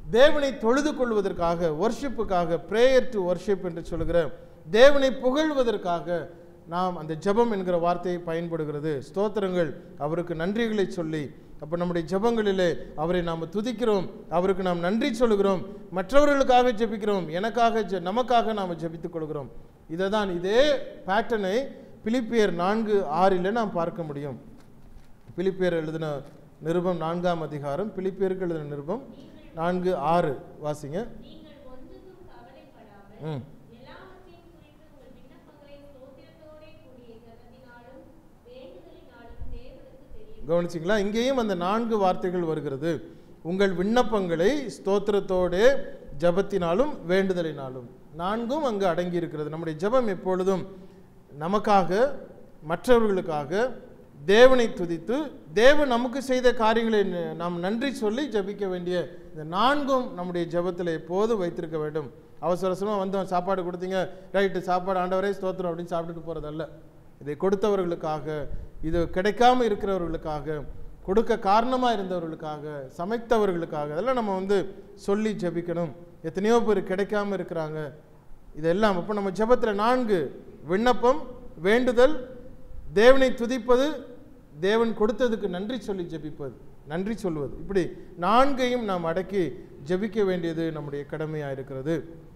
தேவனை தொழுது கொள்வதற்காக ஒர்ஷிப்புக்காக பிரேயர் டு ஒர்ஷிப் என்று சொல்கிற தேவனை புகழ்வதற்காக நாம் அந்த ஜெபம் என்கிற வார்த்தையை பயன்படுகிறது ஸ்தோத்திரங்கள் அவருக்கு நன்றிகளை சொல்லி அப்போ நம்முடைய ஜெபங்களிலே அவரை நாம் துதிக்கிறோம் அவருக்கு நாம் நன்றி சொல்கிறோம் மற்றவர்களுக்காக ஜெபிக்கிறோம் எனக்காக ஜெ நமக்காக நாம் ஜெபித்துக் கொள்கிறோம் இதை தான் இதே பேட்டர்னை பிலிப்பியர் நான்கு ஆறில் நாம் பார்க்க முடியும் பிலிப்பியர் எழுதின நிருபம் நான்காம் அதிகாரம் பிலிப்பியருக்கு எழுதின நிருபம் நான்கு ஆறு வாசிங்க நீங்கள் ஒன்றுக்கும் கவலைப்படாமல் ம் எல்லாவற்றையும் குறித்து உங்கள் விண்ணப்பங்களை ஸ்தோத்திரத்தோடே கூடிய ஜெபத்தினாலும் வேண்டுதலினாலும் தேவனுக்கு தெரியும் கவனிச்சிங்களா இங்கேயும் அந்த நான்கு வார்த்தைகள் வருகிறது உங்கள் விண்ணப்பங்களை ஸ்தோத்திரத்தோடே ஜபத்தினாலும் வேண்டுதலினாலும் நான்கும் அங்கு அடங்கி இருக்கிறது நம்முடைய ஜெபம் எப்பொழுதும் நமக்காக மற்றவர்களுக்காக தேவனை துதித்து தேவன் நமக்கு செய்த காரியங்களை ந- நாம் நன்றி சொல்லி ஜெபிக்க வேண்டிய இந்த நான்கும் நம்முடைய ஜெபத்தில் எப்போதும் வைத்திருக்க வேண்டும் அவசர அவசரமாக வந்தோம் சாப்பாடு கொடுத்தீங்க ரைட்டு சாப்பாடு ஆண்டவரே ஸ்தோத்திரம் அப்படின்னு சாப்பிட்டுட்டு போகிறதல்ல இதை கொடுத்தவர்களுக்காக இது கிடைக்காம இருக்கிறவர்களுக்காக கொடுக்க காரணமாக இருந்தவர்களுக்காக சமைத்தவர்களுக்காக அதெல்லாம் நம்ம வந்து சொல்லி ஜெபிக்கணும் எத்தனையோ பேர் கிடைக்காம இருக்கிறாங்க இதெல்லாம் அப்போ நம்ம ஜெபத்தில் நான்கு விண்ணப்பம் வேண்டுதல் தேவனை துதிப்பது தேவன் கொடுத்ததுக்கு நன்றி சொல்லி ஜெபிப்பது நன்றி சொல்வது இப்படி நான்கையும் நாம் அடக்கி ஜெபிக்க வேண்டியது நம்முடைய கடமையாக இருக்கிறது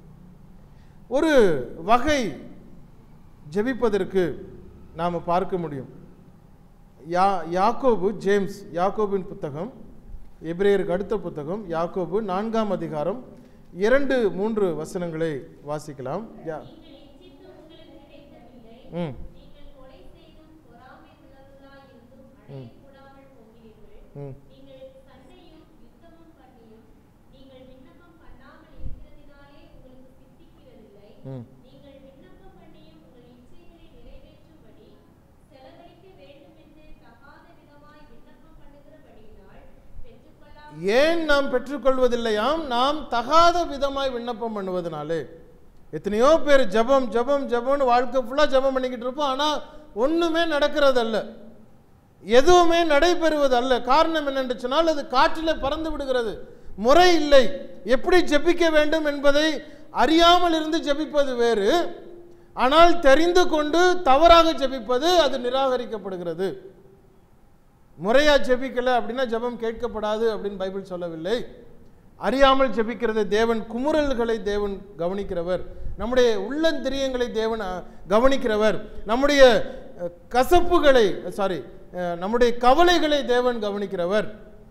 ஒரு வகை ஜெபிப்பதற்கு நாம் பார்க்க முடியும் யா யாக்கோபு ஜேம்ஸ் யாக்கோபின் புத்தகம் எபிரேயருக்கு அடுத்த புத்தகம் யாக்கோபு நான்காம் அதிகாரம் இரண்டு மூன்று வசனங்களை வாசிக்கலாம் யா நீங்கள் இச்சித்து உங்களுக்கு கிடைக்கவில்லை ம் நீங்கள் கொலை செய்தும் பொறாமை உள்ளவர்களாய் இருந்தும் அடையக்கூடாமல் போகிறீர்கள் ம் நீங்கள் சண்டையும் யுத்தமும் பண்ணியும் நீங்கள் விண்ணப்பம் பண்ணாமல் இருக்கிறதினாலே உங்களுக்கு சித்திக்கிறதில்லை ம் நீங்கள் விண்ணப்பம் பண்ணியும் உங்கள் இச்சைகளை நிறைவேற்றும்படி செலவழிக்க வேண்டுமென்று தகாத விதமாய் விண்ணப்பம் பண்ணுகிறபடியினால் பெற்றுக்கொள்ளாமல் ஏன் நாம் பெற்றுக்கொள்வதில்லையாம் நாம் தகாத விதமாய் விண்ணப்பம் பண்ணுவதனாலே எத்தனையோ பேர் ஜெபம் ஜெபம் ஜெபம்னு வாழ்க்கை ஃபுல்லாக ஜெபம் பண்ணிக்கிட்டு இருப்போம் ஆனால் ஒன்றுமே நடக்கிறதல்ல எதுவுமே நடைபெறுவதல்ல காரணம் என்னென்று சொன்னால் அது காற்றில் பறந்து விடுகிறது முறை இல்லை எப்படி ஜெபிக்க வேண்டும் என்பதை அறியாமல் இருந்து ஜெபிப்பது வேறு ஆனால் தெரிந்து கொண்டு தவறாக ஜெபிப்பது அது நிராகரிக்கப்படுகிறது முறையா ஜெபிக்கல அப்படின்னா ஜெபம் கேட்கப்படாது அப்படின்னு பைபிள் சொல்லவில்லை அறியாமல் ஜெபிக்கிறதை தேவன் குமுறல்களை தேவன் கவனிக்கிறவர் நம்முடைய உள்ளந்திரியங்களை தேவன் அஹ், கவனிக்கிறவர் நம்முடைய அஹ், கசப்புகளை சாரி நம்முடைய கவலைகளை தேவன் கவனிக்கிறவர்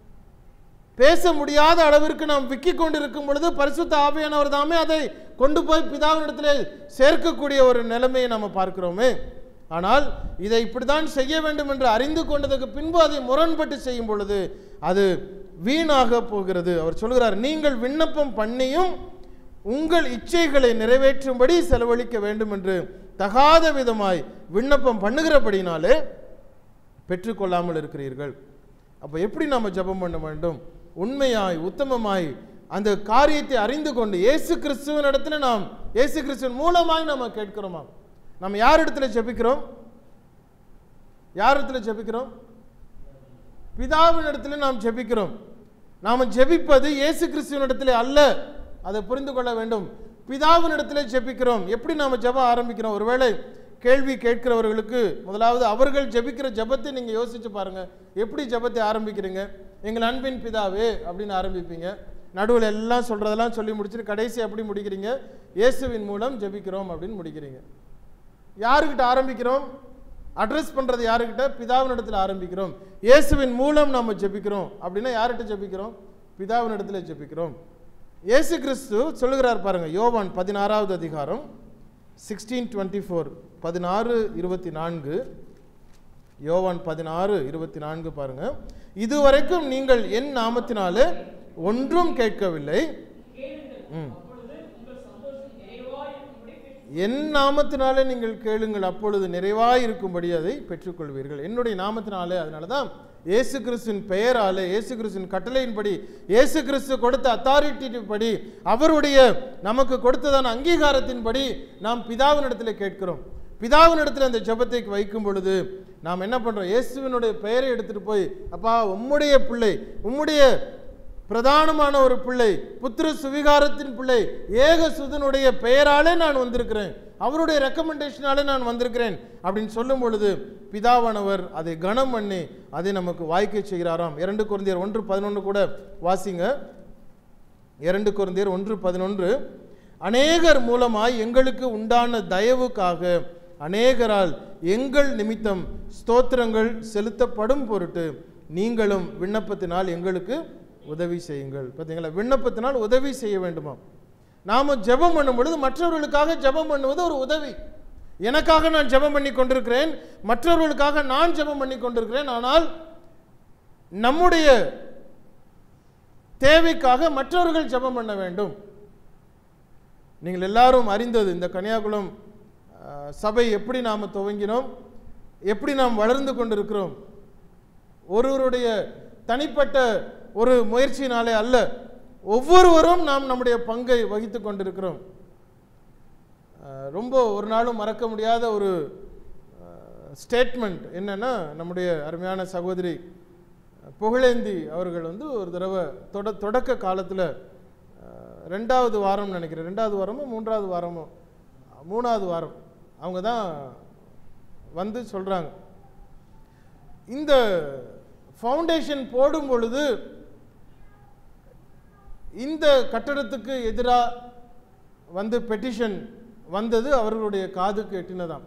பேச முடியாத அளவிற்கு நாம் விக்கிக் கொண்டிருக்கும் பொழுது பரிசுத்த ஆவியானவர் தாமே அதை கொண்டு போய் பிதாவினிடத்திலே சேர்க்கக்கூடிய ஒரு நிலைமையை நாம் பார்க்கிறோமே ஆனால் இதை இப்படித்தான் செய்ய வேண்டும் என்று அறிந்து கொண்டதுக்கு பின்பு அதை முரண்பட்டு செய்யும் பொழுது அது வீணாக போகிறது அவர் சொல்கிறார் நீங்கள் விண்ணப்பம் பண்ணியும் உங்கள் இச்சைகளை நிறைவேற்றும்படி செலவழிக்க வேண்டும் என்று தகாத விதமாய் விண்ணப்பம் பண்ணுகிறபடினாலே பெற்றுக்கொள்ளாமல் இருக்கிறீர்கள் அப்போ எப்படி நாம் ஜெபம் பண்ண வேண்டும் உண்மையாய் உத்தமமாய் அந்த காரியத்தை அறிந்து கொண்டு இயேசு கிறிஸ்துவின் இடத்துல நாம் இயேசு கிறிஸ்துவின் மூலமாய் நாம் கேட்கிறோமா நம்ம யார் இடத்துல ஜெபிக்கிறோம் யார் இடத்துல ஜெபிக்கிறோம் பிதாவின் இடத்துல நாம் ஜெபிக்கிறோம் நாம் ஜெபிப்பது இயேசு கிறிஸ்துவின் இடத்துல அல்ல அதை புரிந்து கொள்ள வேண்டும் பிதாவின் இடத்துல ஜெபிக்கிறோம் எப்படி நாம் ஜெபம் ஆரம்பிக்கிறோம் ஒருவேளை கேள்வி கேட்கிறவர்களுக்கு முதலாவது அவர்கள் ஜெபிக்கிற ஜெபத்தை நீங்கள் யோசிச்சு பாருங்க எப்படி ஜெபத்தை ஆரம்பிக்கிறீங்க எங்கள் அன்பின் பிதாவே அப்படின்னு ஆரம்பிப்பீங்க நடுவில் எல்லாம் சொல்றதெல்லாம் சொல்லி முடிச்சுட்டு கடைசி எப்படி முடிக்கிறீங்க இயேசுவின் மூலம் ஜெபிக்கிறோம் அப்படின்னு முடிக்கிறீங்க யாருக்கிட்ட ஆரம்பிக்கிறோம் அட்ரஸ் பண்றது யாருக்கிட்ட பிதாவின் இடத்துல ஆரம்பிக்கிறோம் இயேசுவின் மூலம் நம்ம ஜெபிக்கிறோம் அப்படின்னா யார்கிட்ட ஜெபிக்கிறோம் பிதாவின் இடத்துல ஜெபிக்கிறோம் இயேசு கிறிஸ்து சொல்லுகிறார் பாருங்க யோவான் பதினாறாவது அதிகாரம் சிக்ஸ்டீன் டுவெண்ட்டி ஃபோர் பதினாறு இருபத்தி நான்கு யோவான் பதினாறு இருபத்தி நான்கு பாருங்க இதுவரைக்கும் நீங்கள் என் நாமத்தினாலே ஒன்றும் கேட்கவில்லை ம் அப்பொழுது உங்கள் சந்தோஷம் நிறைவாய் இருக்கும்படி கேட்டு என் நாமத்தினாலே நீங்கள் கேளுங்கள் அப்பொழுது நிறைவாய் இருக்கும்படி அதை பெற்றுக்கொள்வீர்கள் என்னுடைய நாமத்தினாலே அதனால தான் இயேசு கிறிஸ்துவின் பெயராலே இயேசு கிறிஸ்துவின் கட்டளையின்படி இயேசு கிறிஸ்து கொடுத்த அத்தாரிட்டி படி அவருடைய நமக்கு கொடுத்ததான அங்கீகாரத்தின்படி நாம் பிதாவினிடத்தில் கேட்கிறோம் பிதாவினிடத்தில் அந்த ஜெபத்தை வைக்கும் பொழுது நாம் என்ன பண்றோம் இயேசுவினுடைய பெயரை எடுத்துட்டு போய் அப்பா உம்முடைய பிள்ளை உம்முடைய பிரதானமான ஒரு பிள்ளை புத்திர சுவிகாரத்தின் பிள்ளை ஏகசுதனுடைய பெயராலே நான் வந்திருக்கிறேன் அவருடைய ரெக்கமெண்டேஷனாலே நான் வந்திருக்கிறேன் அப்படின்னு சொல்லும் பொழுது பிதாவானவர் அதை கனம் பண்ணி அதை நமக்கு வாய்க்க செய்கிறாராம் இரண்டு குழந்தையர் ஒன்று பதினொன்று கூட வாசிங்க இரண்டு குழந்தையர் ஒன்று பதினொன்று அநேகர் மூலமாய் எங்களுக்கு உண்டான தயவுக்காக அநேகரால் எங்கள் நிமித்தம் ஸ்தோத்திரங்கள் செலுத்தப்படும் பொருட்டு நீங்களும் விண்ணப்பத்தினால் எங்களுக்கு உதவி செய்யுங்கள் பார்த்தீங்களா விண்ணப்பத்தினால் உதவி செய்ய வேண்டுமா நாம ஜெபம் பண்ணும் பொழுது மற்றவர்களுக்காக ஜெபம் பண்ணுவது ஒரு உதவி எனக்காக நான் ஜெபம் பண்ணி கொண்டிருக்கிறேன் மற்றவர்களுக்காக நான் ஜெபம் பண்ணி கொண்டிருக்கிறேன் ஆனால் நம்முடைய தேவைக்காக மற்றவர்கள் ஜெபம் பண்ண வேண்டும் நீங்கள் எல்லாரும் அறிந்தது இந்த கன்னியாகுளம் அஹ், சபை எப்படி நாம் துவங்கினோம் எப்படி நாம் வளர்ந்து கொண்டிருக்கிறோம் ஒருவருடைய தனிப்பட்ட ஒரு முயற்சியினாலே அல்ல ஒவ்வொருவரும் நாம் நம்முடைய பங்கை வகித்து கொண்டிருக்கிறோம் அஹ், ரொம்ப ஒரு நாளும் மறக்க முடியாத ஒரு ஸ்டேட்மெண்ட் என்னன்னா நம்முடைய அருமையான சகோதரி புகழேந்தி அவர்கள் வந்து ஒரு தடவை தொட தொடக்க காலத்தில் ரெண்டாவது வாரம் நினைக்கிறேன் ரெண்டாவது வாரமோ மூன்றாவது வாரமோ மூணாவது வாரம் அவங்க தான் வந்து சொல்கிறாங்க இந்த ஃபவுண்டேஷன் போடும் பொழுது இந்த கட்டடத்துக்கு எதிராக வந்து பெட்டிஷன் வந்தது அவர்களுடைய காதுக்கு எட்டினதாம்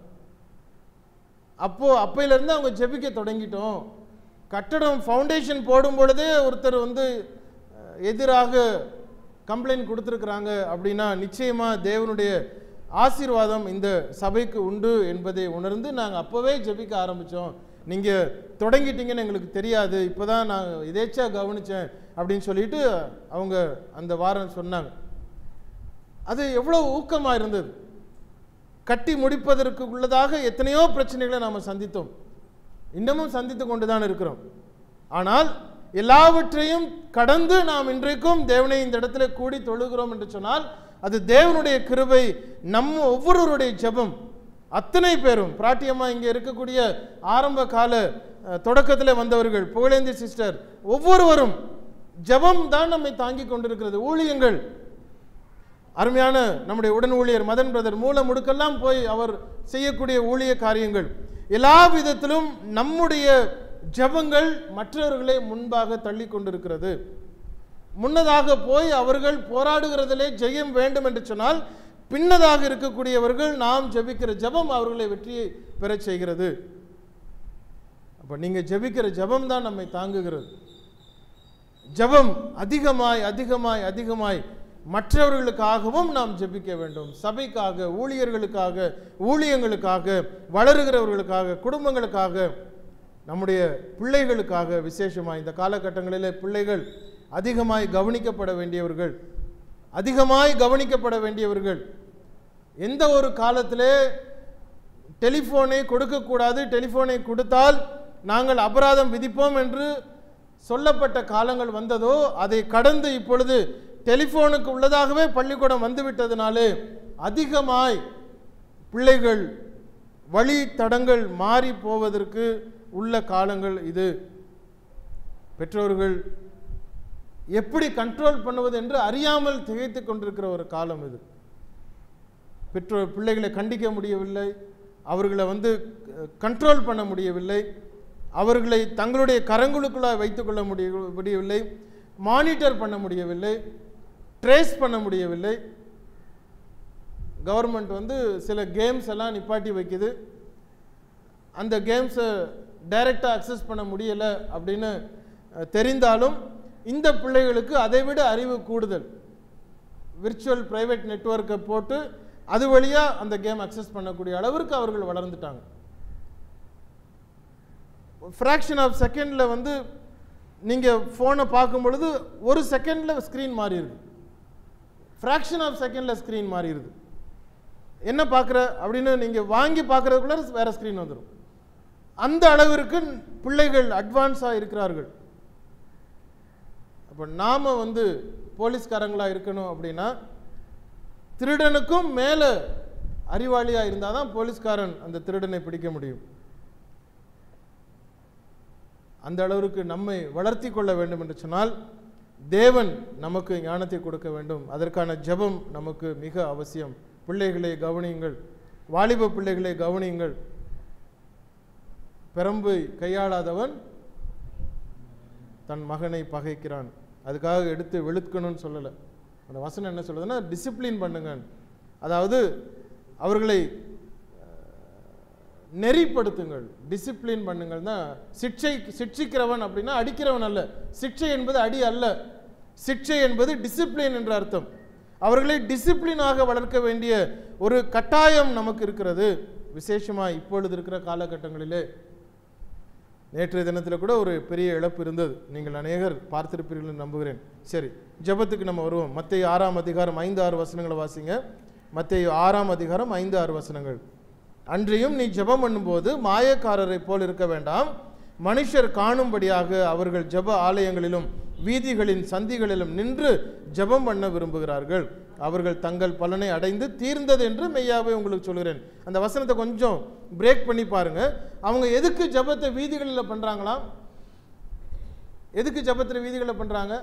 அப்போ அப்பையிலேருந்து அவங்க ஜெபிக்க தொடங்கிட்டோம் கட்டடம் ஃபவுண்டேஷன் போடும் பொழுதே ஒருத்தர் வந்து அஹ், எதிராக கம்ப்ளைண்ட் கொடுத்துருக்குறாங்க அப்படின்னா நிச்சயமா தேவனுடைய ஆசீர்வாதம் இந்த சபைக்கு உண்டு என்பதை உணர்ந்து நாங்கள் அப்போவே ஜெபிக்க ஆரம்பித்தோம் நீங்கள் தொடங்கிட்டீங்கன்னு எங்களுக்கு தெரியாது இப்போ தான் நான் எதேச்சா கவனித்தேன் அப்படின்னு சொல்லிட்டு அவங்க அந்த வாரம் சொன்னாங்க அது எவ்வளோ ஊக்கமாக இருந்தது கட்டி முடிப்பதற்கு உள்ளதாக எத்தனையோ பிரச்சனைகளை நாம் சந்தித்தோம் இன்னமும் சந்தித்து கொண்டு தான் இருக்கிறோம் ஆனால் எல்லாவற்றையும் கடந்து நாம் இன்றைக்கும் தேவனை இந்த இடத்துல கூடி தொழுகிறோம் என்று சொன்னால் அது தேவனுடைய கிருபை நம்ம ஒவ்வொருவருடைய ஜெபம் அத்தனை பேரும் பிராட்டியம்மா இங்கே இருக்கக்கூடிய ஆரம்ப கால தொடக்கத்தில் வந்தவர்கள் புகழேந்தி சிஸ்டர் ஒவ்வொருவரும் ஜெபம் தான் நம்மை தாங்கி கொண்டிருக்கிறது ஊழியங்கள் அருமையான நம்முடைய உடன் ஊழியர் மதன் பிரதர் மூல முடுக்கெல்லாம் போய் அவர் செய்யக்கூடிய ஊழிய காரியங்கள் எல்லா விதத்திலும் நம்முடைய ஜெபங்கள் மற்றவர்களை முன்பாக தள்ளி கொண்டிருக்கிறது முன்னதாக போய் அவர்கள் போராடுகிறதிலே ஜெயம் வேண்டும் என்று சொன்னால் பின்னதாக இருக்கக்கூடியவர்கள் நாம் ஜெபிக்கிற ஜெபம் அவர்களை வெற்றியை பெறச் செய்கிறது அப்ப நீங்க ஜெபிக்கிற ஜெபம் தான் நம்மை தாங்குகிறது ஜெபம் அதிகமாய் அதிகமாய் அதிகமாய் மற்றவர்களுக்காகவும் நாம் ஜெபிக்க வேண்டும் சபைக்காக ஊழியர்களுக்காக ஊழியங்களுக்காக வளருகிறவர்களுக்காக குடும்பங்களுக்காக நம்முடைய பிள்ளைகளுக்காக விசேஷமாக இந்த காலகட்டங்களிலே பிள்ளைகள் அதிகமாய் கவனிக்கப்பட வேண்டியவர்கள் அதிகமாய் கவனிக்கப்பட வேண்டியவர்கள் எந்த ஒரு காலத்திலே டெலிஃபோனை கொடுக்கக்கூடாது டெலிஃபோனை கொடுத்தால் நாங்கள் அபராதம் விதிப்போம் என்று சொல்லப்பட்ட காலங்கள் வந்ததோ அதை கடந்து இப்பொழுது டெலிஃபோனுக்கு உள்ளதாகவே பள்ளிக்கூடம் வந்துவிட்டதுனாலே அதிகமாய் பிள்ளைகள் வழி தடங்கள் மாறி போவதற்கு உள்ள காலங்கள் இது பெற்றோர்கள் எப்படி கண்ட்ரோல் பண்ணுவது என்று அறியாமல் திகைத்து கொண்டிருக்கிற ஒரு காலம் இது பெற்றோர் பிள்ளைகளை கண்டிக்க முடியவில்லை அவர்களை வந்து கண்ட்ரோல் பண்ண முடியவில்லை அவர்களை தங்களுடைய கரங்களுக்குள்ளாக வைத்துக்கொள்ள முடிய முடியவில்லை மானிட்டர் பண்ண முடியவில்லை ட்ரேஸ் பண்ண முடியவில்லை கவர்மெண்ட் வந்து சில கேம்ஸ் எல்லாம் நிப்பாட்டி வைக்குது அந்த கேம்ஸை டைரெக்டாக அக்சஸ் பண்ண முடியலை அப்படின்னு அஹ், தெரிந்தாலும் இந்த பிள்ளைகளுக்கு அதைவிட அறிவு கூடுதல் விர்ச்சுவல் பிரைவேட் நெட்வொர்க்கை போட்டு அது வழியாக அந்த கேம் அக்சஸ் பண்ணக்கூடிய அளவிற்கு அவர்கள் வளர்ந்துட்டாங்க ஃப்ராக்ஷன் ஆஃப் செகண்டில் வந்து நீங்கள் ஃபோனை பார்க்கும் பொழுது ஒரு செகண்டில் ஸ்க்ரீன் மாறிடுது ஃப்ராக்ஷன் ஆஃப் செகண்டில் ஸ்க்ரீன் மாறிடுது என்ன பார்க்குற அப்படின்னு நீங்கள் வாங்கி பார்க்குறதுக்குள்ள வேறு ஸ்க்ரீன் வந்துடும் அந்த அளவிற்கு பிள்ளைகள் அட்வான்ஸாக இருக்கிறார்கள் அப்போ நாம் வந்து போலீஸ்காரங்களாக இருக்கணும் அப்படின்னா திருடனுக்கும் மேலே அறிவாளியாக இருந்தால் தான் போலீஸ்காரன் அந்த திருடனை பிடிக்க முடியும் அந்த அளவிற்கு நம்மை வளர்த்தி கொள்ள வேண்டும் என்று சொன்னால் தேவன் நமக்கு ஞானத்தை கொடுக்க வேண்டும் அதற்கான ஜெபம் நமக்கு மிக அவசியம் பிள்ளைகளை கவனியுங்கள் வாலிப பிள்ளைகளை கவனியுங்கள் பெரம்பை கையாளாதவன் தன் மகனை பகைக்கிறான் அதுக்காக எடுத்து வெளுக்கணும்னு சொல்லலை அந்த வசனம் என்ன சொல்லுதுன்னா டிசிப்ளின் பண்ணுங்க அதாவது அவர்களை நெறிப்படுத்துங்கள் டிசிப்ளின் பண்ணுங்கள் தான் சிக்ஷை சிக்ஷிக்கிறவன் அப்படின்னா அடிக்கிறவன் அல்ல சிக்ஷை என்பது அடி அல்ல சிக்ஷை என்பது டிசிப்ளின் என்ற அர்த்தம் அவர்களை டிசிப்ளினாக வளர்க்க வேண்டிய ஒரு கட்டாயம் நமக்கு இருக்கிறது விசேஷமா இப்பொழுது இருக்கிற காலகட்டங்களிலே நேற்றைய தினத்தில் கூட ஒரு பெரிய இழப்பு இருந்தது நீங்கள் அநேகர் பார்த்திருப்பீர்கள் என்று நம்புகிறேன் சரி ஜெபத்துக்கு நம்ம வருவோம் மத்திய ஆறாம் அதிகாரம் ஐந்து ஆறு வசனங்களை வாசிங்க மத்திய ஆறாம் அதிகாரம் ஐந்து ஆறு வசனங்கள் அன்றியும் நீ ஜெபம் பண்ணும்போது மாயக்காரரைப் போல் இருக்க வேண்டாம் மனுஷர் காணும்படியாக அவர்கள் ஜெப ஆலயங்களிலும் வீதிகளின் சந்திகளிலும் நின்று ஜெபம் பண்ண விரும்புகிறார்கள் அவர்கள் தங்கள் பலனை அடைந்து தீர்ந்தது என்று மெய்யாவே உங்களுக்கு சொல்கிறேன் அந்த வசனத்தை கொஞ்சம் பிரேக் பண்ணி பாருங்க அவங்க எதுக்கு ஜெபத்தை வீதிகளில் பண்றாங்களாம் எதுக்கு ஜெபத்தில் வீதிகளில் பண்றாங்க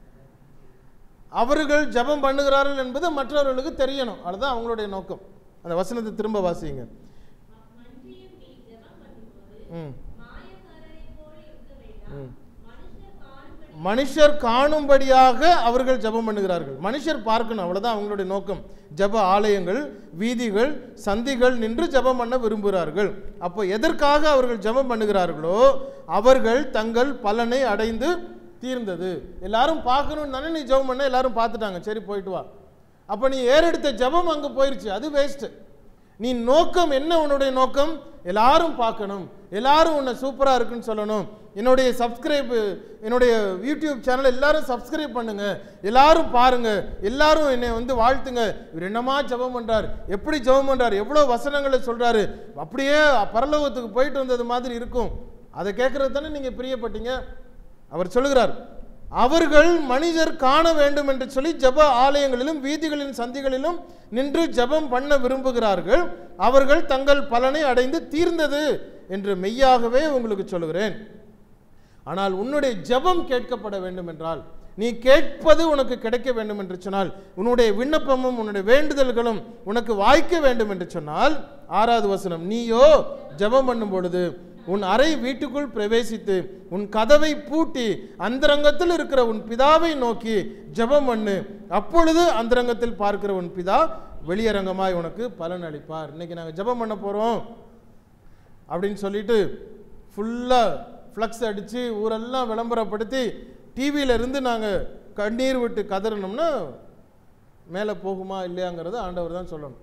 அவர்கள் ஜெபம் பண்ணுகிறார்கள் என்பது மற்றவர்களுக்கு தெரியணும் அதுதான் அவங்களுடைய நோக்கம் அந்த வசனத்தை திரும்ப வாசிங்க மன்றியும் நீ ஜெபம் பண்ணும்போது ம் மாயக்காரரைப் போல இருக்க வேண்டாம் ம். மனுஷர் காணும்படி மனுஷர் காணும்படியாக அவர்கள் ஜெபம் பண்ணுகிறார்கள் மனுஷர் பார்க்கணும் அவ்வளவுதான் அவங்களுடைய நோக்கம் ஜெப ஆலயங்கள் வீதிகள் சந்திகள் நின்று ஜெபம் பண்ண விரும்புகிறார்கள் அப்போ எதற்காக அவர்கள் ஜெபம் பண்ணுகிறார்களோ அவர்கள் தங்கள் பலனை அடைந்து தீர்ந்தது எல்லாரும் பார்க்கணும்னு தானே நீ ஜெபம் பண்ண எல்லாரும் பார்த்துட்டாங்க சரி போயிட்டு வா அப்போ நீ ஏறெடுத்த ஜெபம் அங்கே போயிருச்சு அது வேஸ்ட்டு நீ நோக்கம் என்ன உன்னுடைய நோக்கம் எல்லாரும் பார்க்கணும் எல்லாரும் உன்னை சூப்பராக இருக்குன்னு சொல்லணும் என்னுடைய சப்ஸ்கிரைப் என்னுடைய யூடியூப் சேனல் எல்லாரும் சப்ஸ்கிரைப் பண்ணுங்க எல்லாரும் பாருங்க எல்லாரும் என்னை வந்து வாழ்த்துங்க இவர் என்னமா ஜெபம் பண்றார் எப்படி ஜெபம் பண்றார் எவ்வளோ வசனங்களை சொல்றாரு அப்படியே பரலோகத்துக்கு போயிட்டு வந்தது மாதிரி இருக்கும் அதை கேட்கறது தானே நீங்க பிரியப்பட்டீங்க அவர் சொல்லுகிறார் அவர்கள் மனிதர் காண வேண்டும் என்று சொல்லி ஜெப ஆலயங்களிலும் வீதிகளின் சந்திகளிலும் நின்று ஜெபம் பண்ண விரும்புகிறார்கள் அவர்கள் தங்கள் பலனை அடைந்து தீர்ந்தது என்று மெய்யாகவே உங்களுக்கு சொல்லுகிறேன் ஆனால் உன்னுடைய ஜெபம் கேட்கப்பட வேண்டும் என்றால் நீ கேட்பது உனக்கு கிடைக்க வேண்டும் என்று சொன்னால் உன்னுடைய விண்ணப்பமும் உன்னுடைய வேண்டுதல்களும் உனக்கு வாய்க்க வேண்டும் என்று சொன்னால் ஆறாவது வசனம் நீயோ ஜெபம் பண்ணும் பொழுது உன் அறை வீட்டுக்குள் பிரவேசித்து உன் கதவை பூட்டி அந்தரங்கத்தில் இருக்கிற உன் பிதாவை நோக்கி ஜெபம் பண்ணு அப்பொழுது அந்தரங்கத்தில் பார்க்கிற உன் பிதா வெளியரங்கமாய் உனக்கு பலன் அளிப்பார் இன்னைக்கு நாங்கள் ஜெபம் பண்ண போகிறோம் அப்படின்னு சொல்லிட்டு ஃபுல்லாக ஃப்ளக்ஸ் அடித்து ஊரெல்லாம் விளம்பரப்படுத்தி டிவியில இருந்து நாங்கள் கண்ணீர் விட்டு கதறணும்னா மேலே போகுமா இல்லையாங்கிறத ஆண்டவர் தான் சொல்லணும்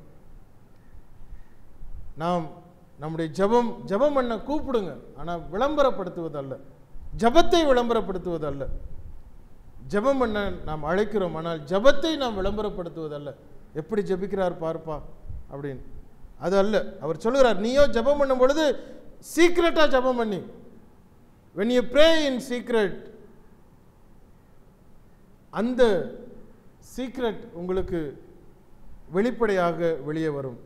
நாம் நம்முடைய ஜெபம் ஜெபம் பண்ண கூப்பிடுங்க ஆனால் விளம்பரப்படுத்துவதல்ல ஜெபத்தை விளம்பரப்படுத்துவதல்ல ஜெபம் பண்ண நாம் அழைக்கிறோம் ஆனால் ஜெபத்தை நாம் விளம்பரப்படுத்துவதல்ல எப்படி ஜெபிக்கிறார் பார்ப்பா அப்படின்னு அது அல்ல அவர் சொல்லுகிறார் நீயோ ஜெபம் பண்ணும் பொழுது சீக்ரெட்டாக ஜெபம் பண்ணி when you pray in secret அந்த சீக்ரெட் உங்களுக்கு வெளிப்படையாக வெளியே வரும்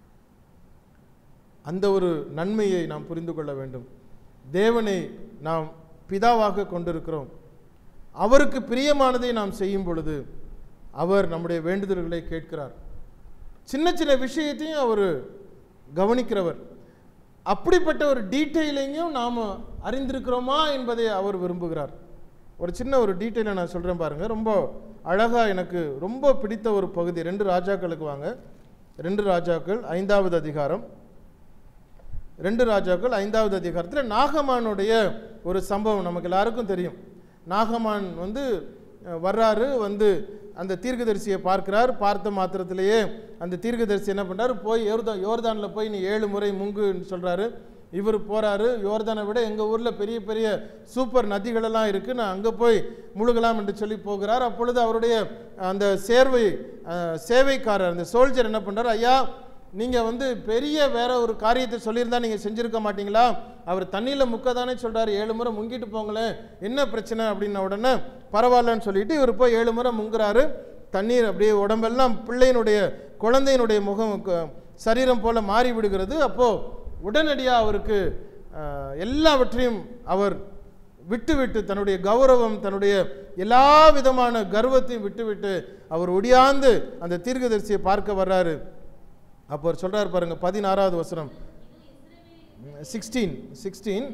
அந்த ஒரு நன்மையை நாம் புரிந்து கொள்ள வேண்டும் தேவனை நாம் பிதாவாக கொண்டிருக்கிறோம் அவருக்கு பிரியமானதை நாம் செய்யும் பொழுது அவர் நம்முடைய வேண்டுதல்களை கேட்கிறார் சின்ன சின்ன விஷயத்தையும் அவர் கவனிக்கிறவர் அப்படிப்பட்ட ஒரு டீட்டெயிலையும் நாம் அறிந்திருக்கிறோமா என்பதை அவர் விரும்புகிறார் ஒரு சின்ன ஒரு டீட்டெயிலை நான் சொல்கிறேன் பாருங்கள் ரொம்ப அழகாக எனக்கு ரொம்ப பிடித்த ஒரு பகுதி ரெண்டு ராஜாக்களுக்கு வாங்க ரெண்டு ராஜாக்கள் ஐந்தாவது அதிகாரம் ரெண்டு ராஜாக்கள் ஐந்தாவது அதிகாரத்தில் நாகமானுடைய ஒரு சம்பவம் நமக்கு எல்லாருக்கும் தெரியும் நாகமான் வந்து அஹ், வர்றாரு வந்து அந்த தீர்க்கதரிசியை பார்க்கிறார் பார்த்த மாத்திரத்திலேயே அந்த தீர்க்கதரிசி என்ன பண்றாரு போய் யோர்தான் யோர்தானில் போய் நீ ஏழு முறை முங்குன்னு சொல்றாரு இவர் போறாரு யோர்தானை விட எங்கள் ஊரில் பெரிய பெரிய சூப்பர் நதிகளெல்லாம் இருக்குது நான் அங்கே போய் முழுகலாம் என்று சொல்லி போகிறார் அப்பொழுது அவருடைய அந்த சேர்வை அஹ், சேவைக்காரர் அந்த சோல்ஜர் என்ன பண்றாரு ஐயா நீங்கள் வந்து பெரிய வேற ஒரு காரியத்தை சொல்லியிருந்தா நீங்கள் செஞ்சுருக்க மாட்டீங்களா அவர் தண்ணியில் முக்க தானே சொல்கிறாரு ஏழு முறை முங்கிட்டு போங்களேன் என்ன பிரச்சனை அப்படின்ன உடனே பரவாயில்லன்னு சொல்லிட்டு இவர் போய் ஏழு முறை முங்குறாரு தண்ணீர் அப்படியே உடம்பெல்லாம் பிள்ளையினுடைய குழந்தையினுடைய முகம் க- சரீரம் போல மாறி விடுகிறது அப்போது உடனடியாக அவருக்கு அஹ், எல்லாவற்றையும் அவர் விட்டுவிட்டு தன்னுடைய கௌரவம் தன்னுடைய எல்லா விதமான கர்வத்தையும் விட்டுவிட்டு அவர் ஒடியாந்து அந்த தீர்க்கதரிசியை பார்க்க வர்றாரு அப்போ அவர் சொல்றாரு பாருங்க பதினாறாவது வசனம் சிக்ஸ்டீன் சிக்ஸ்டீன்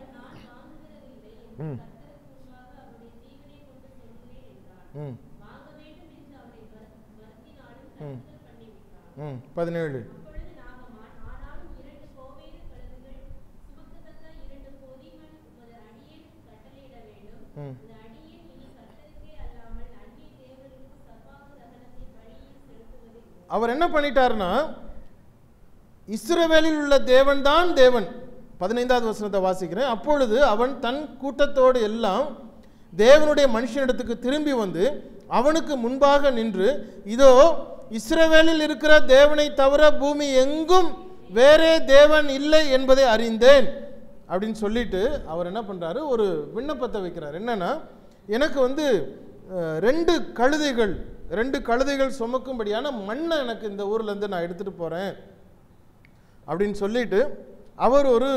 ம் ம் வாங்க வேண்டும் என்று அவரை வர்- வருத்தினாலும் ம். கர்த்தர் பண்ணிவிட்டார் ம் பதினேழு அப்பொழுது நாகமான் ஆனாலும் இரண்டு கோவேறு கழுகுகள் சுமக்கத்தக்க இரண்டு பொதிமண் உமது அடியேனுக்கு கட்டளையிட வேண்டும் ம் அந்த அடியேன் இனி கர்த்தருக்கே அல்லாமல் அந்நிய தேவர்களுக்கு சர்வாங்க தகனத்தை பலியில் செலுத்துவதில்லை அவர் என்ன பண்ணிட்டாருன்னா இஸ்ரவேலில் உள்ள தேவன் தான் தேவன் பதினைந்தாவது வசனத்தை வாசிக்கிறேன் அப்பொழுது அவன் தன் கூட்டத்தோடு எல்லாம் தேவனுடைய மனுஷனிடத்துக்கு திரும்பி வந்து அவனுக்கு முன்பாக நின்று இதோ இஸ்ரவேலில் இருக்கிற தேவனை தவிர பூமி எங்கும் வேறே தேவன் இல்லை என்பதை அறிந்தேன் அப்படின்னு சொல்லிட்டு அவர் என்ன பண்றாரு ஒரு விண்ணப்பத்தை வைக்கிறார் என்னன்னா எனக்கு வந்து அஹ், ரெண்டு கழுதைகள் ரெண்டு கழுதைகள் சுமக்கும்படியான மண்ணை எனக்கு இந்த ஊர்ல இருந்து நான் எடுத்துட்டு போறேன் அப்படின்னு சொல்லிட்டு அவர் ஒரு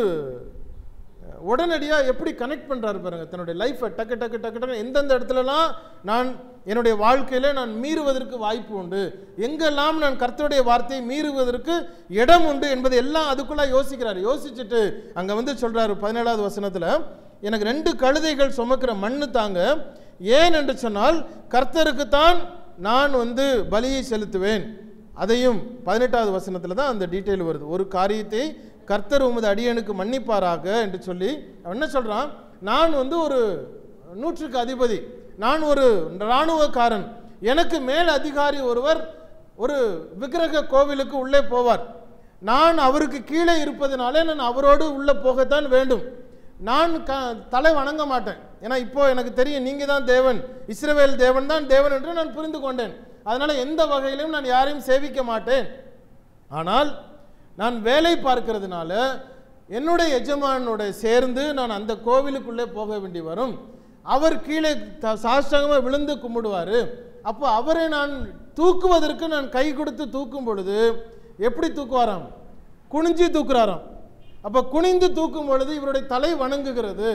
உடனடியாக எப்படி கனெக்ட் பண்ணுறாரு பாருங்க தன்னுடைய லைஃப்பை டக்கு டக்கு டக்கு டக்கு எந்தெந்த இடத்துலலாம் நான் என்னுடைய வாழ்க்கையில நான் மீறுவதற்கு வாய்ப்பு உண்டு எங்கெல்லாம் நான் கர்த்தருடைய வார்த்தையை மீறுவதற்கு இடம் உண்டு என்பதை எல்லாம் அதுக்குள்ள யோசிக்கிறாரு யோசிச்சுட்டு அங்கே வந்து சொல்றாரு பதினேழாவது வசனத்தில் எனக்கு ரெண்டு கழுதைகள் சுமக்கிற மண்ணு தாங்க ஏன் என்று சொன்னால் கர்த்தருக்கு தான் நான் வந்து பலியை செலுத்துவேன் அதையும் பதினெட்டாவது வசனத்தில் தான் அந்த டீட்டெயில் வருது ஒரு காரியத்தை கர்த்தர் உமது அடியனுக்கு மன்னிப்பாராக என்று சொல்லி அவன் என்ன சொல்றான் நான் வந்து ஒரு நூற்றுக்கு அதிபதி நான் ஒரு இராணுவக்காரன் எனக்கு மேல் அதிகாரி ஒருவர் ஒரு விக்கிரக கோவிலுக்கு உள்ளே போவார் நான் அவருக்கு கீழே இருப்பதனாலே நான் அவரோடு உள்ளே போகத்தான் வேண்டும் நான் க தலை வணங்க மாட்டேன் ஏன்னா இப்போ எனக்கு தெரியும் நீங்கள் தான் தேவன் இஸ்ரவேல் தேவன் தான் தேவன் என்று நான் புரிந்து கொண்டேன் அதனால் எந்த வகையிலும் நான் யாரையும் சேவிக்க மாட்டேன் ஆனால் நான் வேலை பார்க்கிறதுனால என்னுடைய எஜமானோட சேர்ந்து நான் அந்த கோவிலுக்குள்ளே போக வேண்டி வரும் அவர் கீழே த- சாஷ்டாங்கமாக விழுந்து கும்பிடுவார் அப்போ அவரை நான் தூக்குவதற்கு நான் கை கொடுத்து தூக்கும் பொழுது எப்படி தூக்குவாராம் குனிஞ்சு தூக்குறாராம் அப்போ குனிந்து தூக்கும் பொழுது இவருடைய தலை வணங்குகிறது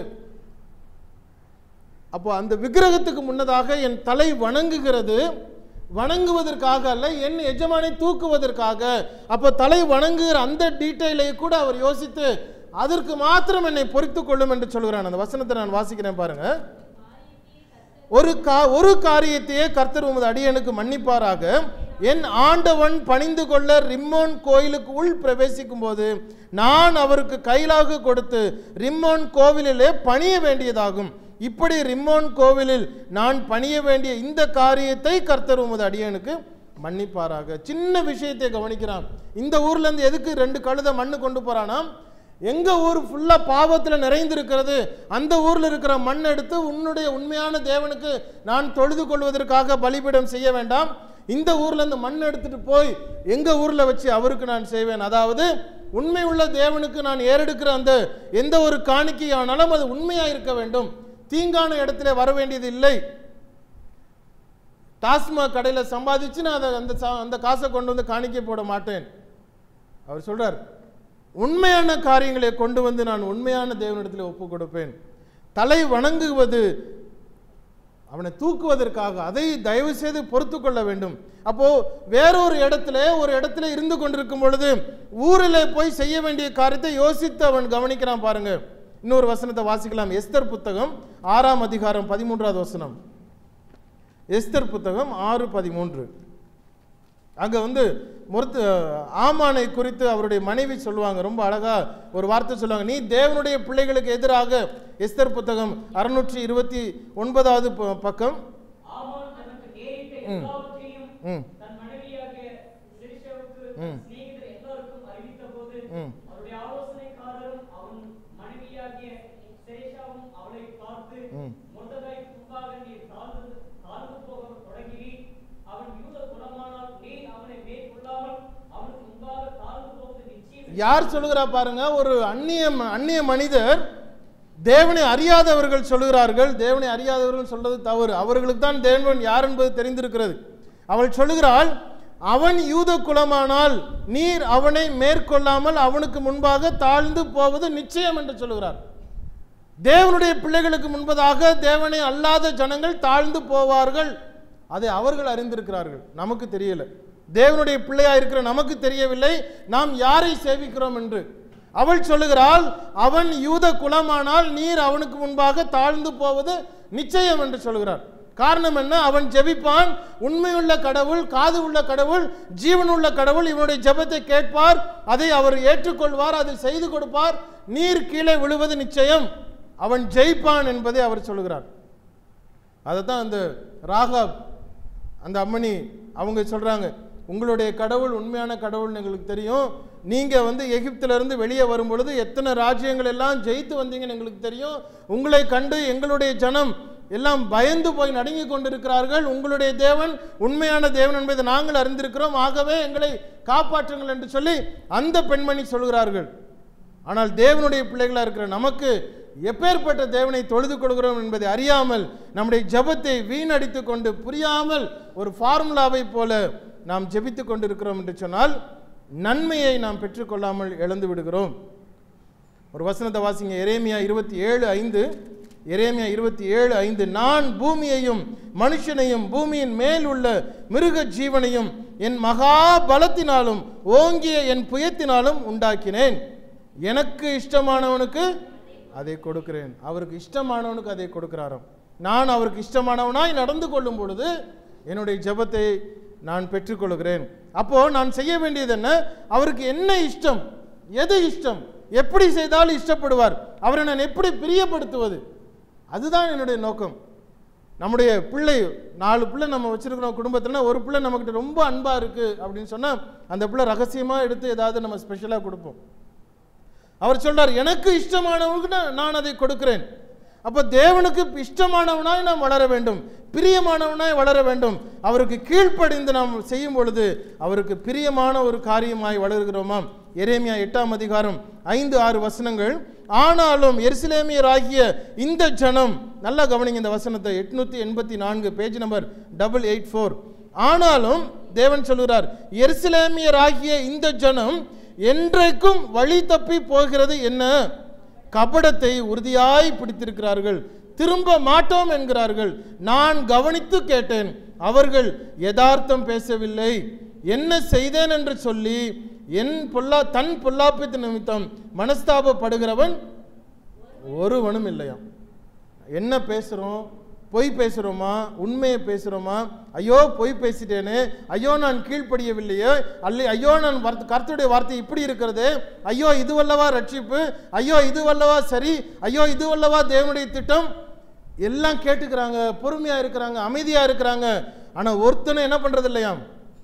அப்போ அந்த விக்கிரகத்துக்கு முன்னதாக என் தலை வணங்குகிறது வணங்குவதற்காக அல்ல என் எஜமானை தூக்குவதற்காக அப்போ தலை வணங்குகிற அந்த டீட்டெயிலை கூட அவர் யோசித்து அதற்கு மாத்திரம் என்னை பொறித்து கொள்ளும் என்று சொல்கிறான் அந்த வசனத்தை நான் வாசிக்கிறேன் பாருங்க ஒரு கா ஒரு காரியத்தையே கர்த்தர் உமது அடியனுக்கு மன்னிப்பாராக என் ஆண்டவன் பணிந்து கொள்ள ரிம்மோன் கோயிலுக்கு உள் பிரவேசிக்கும் போது நான் அவருக்கு கைலாக கொடுத்து ரிம்மோன் கோவிலிலே பணிய வேண்டியதாகும் இப்படி ரிம்மோன் கோவிலில் நான் பணிய வேண்டிய இந்த காரியத்தை கர்த்தர் உமது அடியனுக்கு மன்னிப்பாராக சின்ன விஷயத்தை கவனிக்கிறான் இந்த ஊர்ல இருந்து எதுக்கு ரெண்டு கழுதை மண்ணு கொண்டு போறானாம் எங்க ஊர் ஃபுல்லா பாவத்துல நிறைந்திருக்கிறது அந்த ஊர்ல இருக்கிற மண் எடுத்து உன்னுடைய உண்மையான தேவனுக்கு நான் தொழுது கொள்வதற்காக பலிபீடம் செய்ய வேண்டாம் இந்த ஊர்ல இருந்து மண் எடுத்துட்டு போய் எங்க ஊர்ல வச்சு அவருக்கு நான் செய்வேன் அதாவது உண்மை உள்ள தேவனுக்கு நான் ஏறெடுக்கிற அந்த எந்த ஒரு காணிக்கையானாலும் அது உண்மையா இருக்க வேண்டும் தீங்கான இடத்துல வர வேண்டியது இல்லை டாஸ்மாக் கடையில் சம்பாதிச்சு நான் அதை அந்த சா- அந்த காசை கொண்டு வந்து காணிக்கை போட மாட்டேன் அவர் சொல்றார் உண்மையான காரியங்களை கொண்டு வந்து நான் உண்மையான தேவனிடத்தில் ஒப்பு கொடுப்பேன் தலை வணங்குவது அவனை தூக்குவதற்காக அதை தயவு செய்து பொறுத்து கொள்ள வேண்டும் அப்போ வேறொரு இடத்துல ஒரு இடத்துல இருந்து கொண்டிருக்கும் பொழுது ஊரில் போய் செய்ய வேண்டிய காரியத்தை யோசித்து அவன் கவனிக்கிறான் பாருங்க இன்னொரு வசனத்தை வாசிக்கலாம் எஸ்தர் புத்தகம் ஆறாம் அதிகாரம் பதிமூன்றாவது வசனம் எஸ்தர் புத்தகம் ஆறு பதிமூன்று அங்க வந்து முருத்து ஆமானை குறித்து அவருடைய மனைவி சொல்லுவாங்க ரொம்ப அழகா ஒரு வார்த்தை சொல்லுவாங்க நீ தேவனுடைய பிள்ளைகளுக்கு எதிராக எஸ்தர் புத்தகம் அறுநூற்றி இருபத்தி ஒன்பதாவது ப- பக்கம் ஆமான் தனக்கு நேரிட்ட எல்லாவற்றையும் ம் தன் மனைவியாகிய சிரிஷாவுக்கு ம். சிநேகிதர் எல்லாருக்கும் அறிவித்தபோது ம். அவருடைய ஆலோசனைக்காரரும் அவன் மனைவியாகிய சிரேஷாவும் அவளை பார்த்து ம். முர்தகாய்க்கு முன்பாக நீர் தாழ்ந்து தாழ்ந்து போக தொடங்கினீர் அவன் யூத குலமானால் நீர் அவனை மேற்கொள்ளாமல் அவனுக்கு முன்பாக தாழ்ந்து போவது நிச்சயம் யார் சொல்லுகிறா பாருங்க ஒரு அந்நிய ம- அந்நிய மனிதர் தேவனை அறியாதவர்கள் சொல்லுகிறார்கள் தேவனை அறியாதவர்கள் சொல்றது தவறு அவர்களுக்கு தான் தேவன் யார் என்பது தெரிந்திருக்கிறது அவள் சொல்லுகிறாள் அவன் யூத குலமானால் நீர் அவனை மேற்கொள்ளாமல் அவனுக்கு முன்பாக தாழ்ந்து போவது நிச்சயம் என்று சொல்லுகிறார் தேவனுடைய பிள்ளைகளுக்கு முன்பதாக தேவனை அல்லாத ஜனங்கள் தாழ்ந்து போவார்கள் அதை அவர்கள் அறிந்திருக்கிறார்கள் நமக்கு தெரியல தேவனுடைய பிள்ளையா இருக்கிற நமக்கு தெரியவில்லை நாம் யாரை சேவிக்கிறோம் என்று அவள் சொல்லுகிறாள் அவன் யூத குலமானால் நீர் அவனுக்கு முன்பாக தாழ்ந்து போவது நிச்சயம் என்று சொல்கிறார் காரணம் என்ன அவன் ஜெபிப்பான் உண்மையுள்ள கடவுள் காது உள்ள கடவுள் ஜீவனுள்ள கடவுள் இவனுடைய ஜெபத்தை கேட்பார் அதை அவர் ஏற்றுக்கொள்வார் அதை செய்து கொடுப்பார் நீர் கீழே விழுவது நிச்சயம் அவன் ஜெயிப்பான் என்பதை அவர் சொல்லுகிறார் அதை தான் அந்த ராகாப் அந்த அம்மணி அவங்க சொல்றாங்க உங்களுடைய கடவுள் உண்மையான கடவுள்னு எங்களுக்கு தெரியும் நீங்க வந்து எகிப்தில இருந்து வெளியே வரும் பொழுது எத்தனை ராஜ்யங்கள் எல்லாம் ஜெயித்து வந்தீங்கன்னு எங்களுக்கு தெரியும் உங்களை கண்டு எங்களுடைய ஜனம் எல்லாம் பயந்து போய் நடுங்கி கொண்டிருக்கிறார்கள் உங்களுடைய தேவன் உண்மையான தேவன் என்பதை நாங்கள் அறிந்திருக்கிறோம் ஆகவே எங்களை காப்பாற்றுங்கள் என்று சொல்லி அந்த பெண்மணி சொல்கிறார்கள் ஆனால் தேவனுடைய பிள்ளைகளாக இருக்கிற நமக்கு எப்பேற்பட்ட தேவனை தொழுது கொள்கிறோம் என்பதை அறியாமல் நம்முடைய ஜெபத்தை வீணடித்து கொண்டு புரியாமல் ஒரு ஃபார்முலாவை போல நாம் ஜெபித்து கொண்டிருக்கிறோம் என்று சொன்னால் நன்மையை நாம் பெற்றுக்கொள்ளாமல் இழந்து விடுகிறோம் ஒரு வசனத்தை வாசிங்க எரேமியா இருபத்தி ஏழு ஐந்து எரேமியா இருபத்தி ஏழு ஐந்து நான் பூமியையும் மனுஷனையும் பூமியின் மேல் உள்ள மிருக ஜீவனையும் என் மகா பலத்தினாலும் ஓங்கிய என் புயத்தினாலும் உண்டாக்கினேன் எனக்கு இஷ்டமானவனுக்கு அதை கொடுக்கிறேன் அவருக்கு இஷ்டமானவனுக்கு அதை கொடுக்கிறாராம் நான் அவருக்கு இஷ்டமானவனாய் நடந்து கொள்ளும் பொழுது என்னுடைய ஜெபத்தை நான் பெற்றுக்கொள்கிறேன் அப்போ நான் செய்ய வேண்டியது என்ன அவருக்கு என்ன இஷ்டம் எது இஷ்டம் எப்படி செய்தாலும் இஷ்டப்படுவார் அவரை நான் எப்படி பிரியப்படுத்துவது அதுதான் என்னுடைய நோக்கம் நம்முடைய பிள்ளை நாலு பிள்ளை நம்ம வச்சிருக்கிறோம் குடும்பத்தில்னா ஒரு பிள்ளை நம்மக்கிட்ட ரொம்ப அன்பா இருக்கு அப்படின்னு சொன்னா அந்த பிள்ளை ரகசியமா எடுத்து ஏதாவது நம்ம ஸ்பெஷலா கொடுப்போம் அவர் சொல்றார் எனக்கு இஷ்டமானவனுக்கு நான் நான் அதை கொடுக்கிறேன் அப்ப தேவனுக்கு இஷ்டமானவனாய் நாம் வளர வேண்டும் பிரியமானவனாய் வளர வேண்டும் அவருக்கு கீழ்ப்படிந்து நாம் செய்யும் பொழுது அவருக்கு பிரியமான ஒரு காரியமாய் வளர்கிறோமாம் எரேமியா எட்டாம் அதிகாரம் ஐந்து ஆறு வசனங்கள் ஆனாலும் எருசலேமியராகிய இந்த ஜனம் நல்லா கவனிங்க இந்த வசனத்தை எட்நூத்தி எண்பத்தி நான்கு page number double eight four ஆனாலும் தேவன் சொல்கிறார் எருசலேமியராகிய இந்த ஜனம் என்றைக்கும் வழி தப்பி போகிறது என்ன கபடத்தை உறுதியாய் பிடித்திருக்கிறார்கள் திரும்ப மாட்டோம் என்கிறார்கள் நான் கவனித்து கேட்டேன் அவர்கள் யதார்த்தம் பேசவில்லை என்ன செய்தேன் என்று சொல்லி என் பொல்லா தன் பொல்லாப்பித்து நிமித்தம் மனஸ்தாபப்படுகிறவன் ஒருவனும் இல்லையாம் என்ன பேசுகிறோம் பொய் பேசுகிறோமா உண்மையை பேசுகிறோமா ஐயோ பொய் பேசிட்டேனே ஐயோ நான் கீழ்ப்படியவில்லையே அல்ல ஐயோ நான் வார்த்தை கர்த்தருடைய வார்த்தை இப்படி இருக்கிறது ஐயோ இதுவல்லவா ரட்சிப்பு ஐயோ இதுவல்லவா சரி ஐயோ இதுவல்லவா தேவனுடைய திட்டம் எல்லாம் கேட்டுக்கிறாங்க பொறுமையாக இருக்கிறாங்க அமைதியாக இருக்கிறாங்க ஆனால் ஒருத்தனும் என்ன பண்ணுறது இல்லையாம்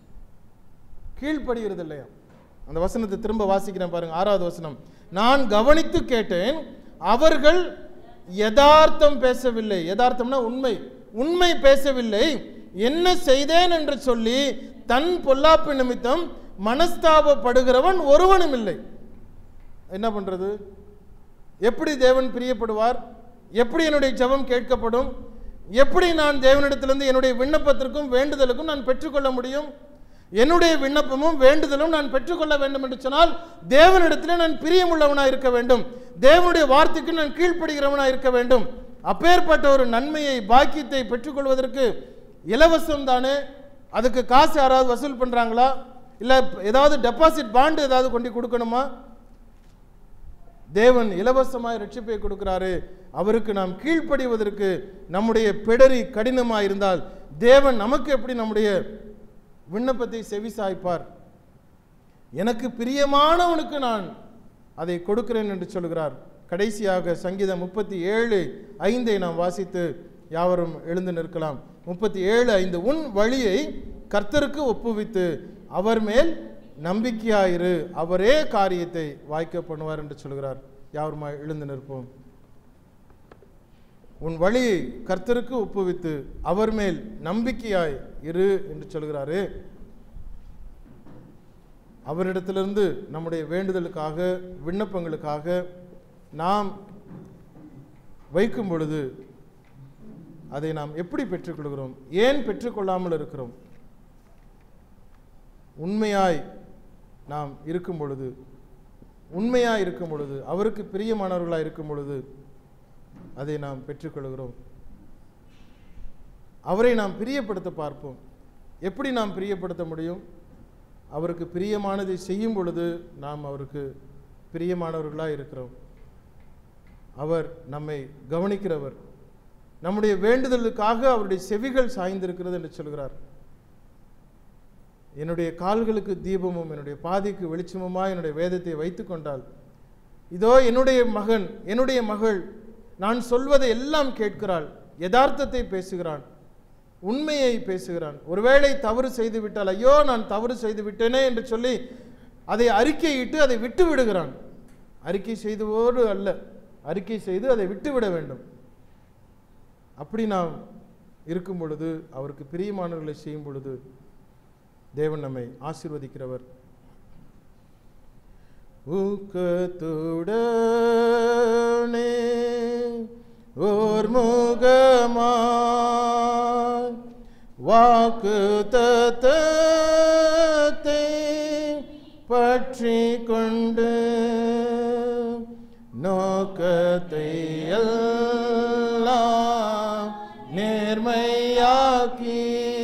கீழ்ப்படுகிறது இல்லையா அந்த வசனத்தை திரும்ப வாசிக்கிறேன் பாருங்க ஆறாவது வசனம் நான் கவனித்து கேட்டேன் அவர்கள் யதார்த்தம் பேசவில்லை யதார்த்தம்னா உண்மை உண்மை பேசவில்லை என்ன செய்தேன் என்று சொல்லி தன் பொல்லாப்பு நிமித்தம் மனஸ்தாபப்படுகிறவன் ஒருவனும் இல்லை என்ன பண்றது எப்படி தேவன் பிரியப்படுவார் எப்படி என்னுடைய ஜெபம் கேட்கப்படும் எப்படி நான் தேவனிடத்திலிருந்து என்னுடைய விண்ணப்பத்திற்கும் வேண்டுதலுக்கும் நான் பெற்றுக்கொள்ள முடியும் என்னுடைய விண்ணப்பமும் வேண்டுதலும் நான் பெற்றுக்கொள்ள வேண்டும் என்று சொன்னால் தேவனிடத்திலே நான் பிரியமுள்ளவனாய் இருக்க வேண்டும் தேவனுடைய வார்த்தைக்கு நான் கீழ்ப்படுகிறவனாய் இருக்க வேண்டும் அப்பேற்பட்ட ஒரு நன்மையை பாக்கியத்தை பெற்றுக்கொள்வதற்கு இலவசம் தானே அதுக்கு காசு யாராவது வசூல் பண்றாங்களா இல்லை ஏதாவது டெபாசிட் பாண்டு ஏதாவது கொண்டு கொடுக்கணுமா தேவன் இலவசமாய் ரட்சிப்பை கொடுக்கிறாரு அவருக்கு நாம் கீழ்ப்படிவதற்கு நம்முடைய பிடரி கடினமாக இருந்தால் தேவன் நமக்கு எப்படி நம்முடைய விண்ணப்பத்தை செவி சாய்ப்பார் எனக்கு பிரியமானவனுக்கு நான் அதை கொடுக்கிறேன் என்று சொல்கிறார் கடைசியாக சங்கீதம் முப்பத்தி ஏழு ஐந்தை நாம் வாசித்து யாவரும் எழுந்து நிற்கலாம் முப்பத்தி ஏழு ஐந்து உன் வழியை கர்த்தருக்கு ஒப்புவித்து அவர் மேல் நம்பிக்கையாயிரு அவரே காரியத்தை வாய்க்க பண்ணுவார் என்று சொல்கிறார் யாவருமா எழுந்து நிற்போம் உன் வழியை கர்த்தருக்கு ஒப்புவித்து அவர் மேல் நம்பிக்கையாய் இரு என்று சொல்கிறாரு அவரிடத்திலிருந்து நம்முடைய வேண்டுதலுக்காக விண்ணப்பங்களுக்காக நாம் வைக்கும் பொழுது அதை நாம் எப்படி பெற்றுக்கொள்கிறோம் ஏன் பெற்றுக்கொள்ளாமல் இருக்கிறோம் உண்மையாய் நாம் இருக்கும் பொழுது உண்மையாய் இருக்கும் பொழுது அவருக்கு பிரியமானவர்களாய் இருக்கும் பொழுது அதை நாம் பெற்றுக்கொள்கிறோம் அவரை நாம் பிரியப்படுத்த பார்ப்போம் எப்படி நாம் பிரியப்படுத்த முடியும் அவருக்கு பிரியமானதை செய்யும் பொழுது நாம் அவருக்கு பிரியமானவர்களாக இருக்கிறோம் அவர் நம்மை கவனிக்கிறவர் நம்முடைய வேண்டுதலுக்காக அவருடைய செவிகள் சாய்ந்திருக்கிறது என்று சொல்கிறார் என்னுடைய கால்களுக்கு தீபமும் என்னுடைய பாதைக்கு வெளிச்சமுமாய் என்னுடைய வேதத்தை வைத்துக் கொண்டால் இதோ என்னுடைய மகன் என்னுடைய மகள் நான் சொல்வதை எல்லாம் கேட்கிறாள் யதார்த்தத்தை பேசுகிறான் உண்மையை பேசுகிறான் ஒருவேளை தவறு செய்து விட்டால் ஐயோ நான் தவறு செய்து விட்டேனே என்று சொல்லி அதை அறிக்கையிட்டு அதை விட்டு விடுகிறான் அறிக்கை செய்துவோடு அல்ல அறிக்கை செய்து அதை விட்டுவிட வேண்டும் அப்படி நாம் இருக்கும் பொழுது அவருக்கு பிரியமானவர்களை செய்யும் பொழுது தேவன் நம்மை ஆசீர்வதிக்கிறவர் ஊக்கத்துடனே ஓர் முகமாய் வாக்கு தத்தத்தை பற்றி கொண்டு நோக்கத்தை எல்லாம் நேர்மையாக்கி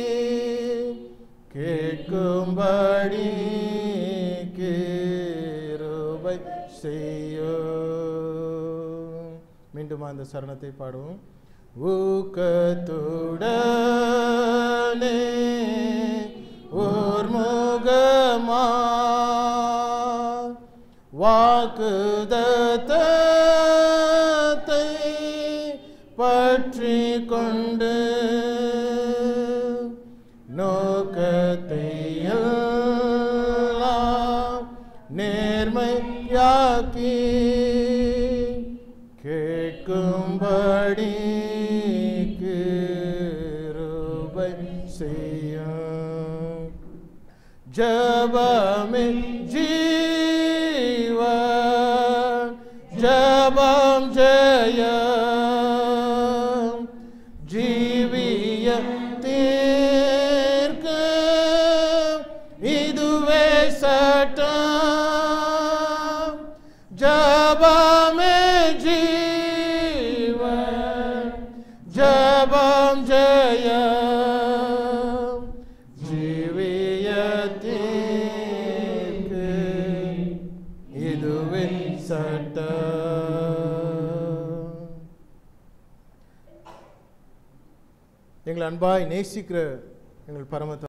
கேட்கும்படி கிருபை செய்யோ மீண்டும் அந்த சரணத்தை பாடுவோம் ஊக்கத்துடனே ஓர் முகமா வாக்குதத்தை பற்றி கொண்டு நோக்கத்தை எல்லாம் நேர்மையாக்கி கேட்கும்படி கிருபை செய்யும் ஜபமே ஜீவ ஜபம் ஜெயம் ஜீவிய தீர்க்க இதுவே சட்டம் ஜபமே ஜீவ ஜபம் ஜெயம் ஜீவியத்திற்கு இதுவே சட்டம் எங்கள் அன்பாய் நேசிக்கிற எங்கள் பரம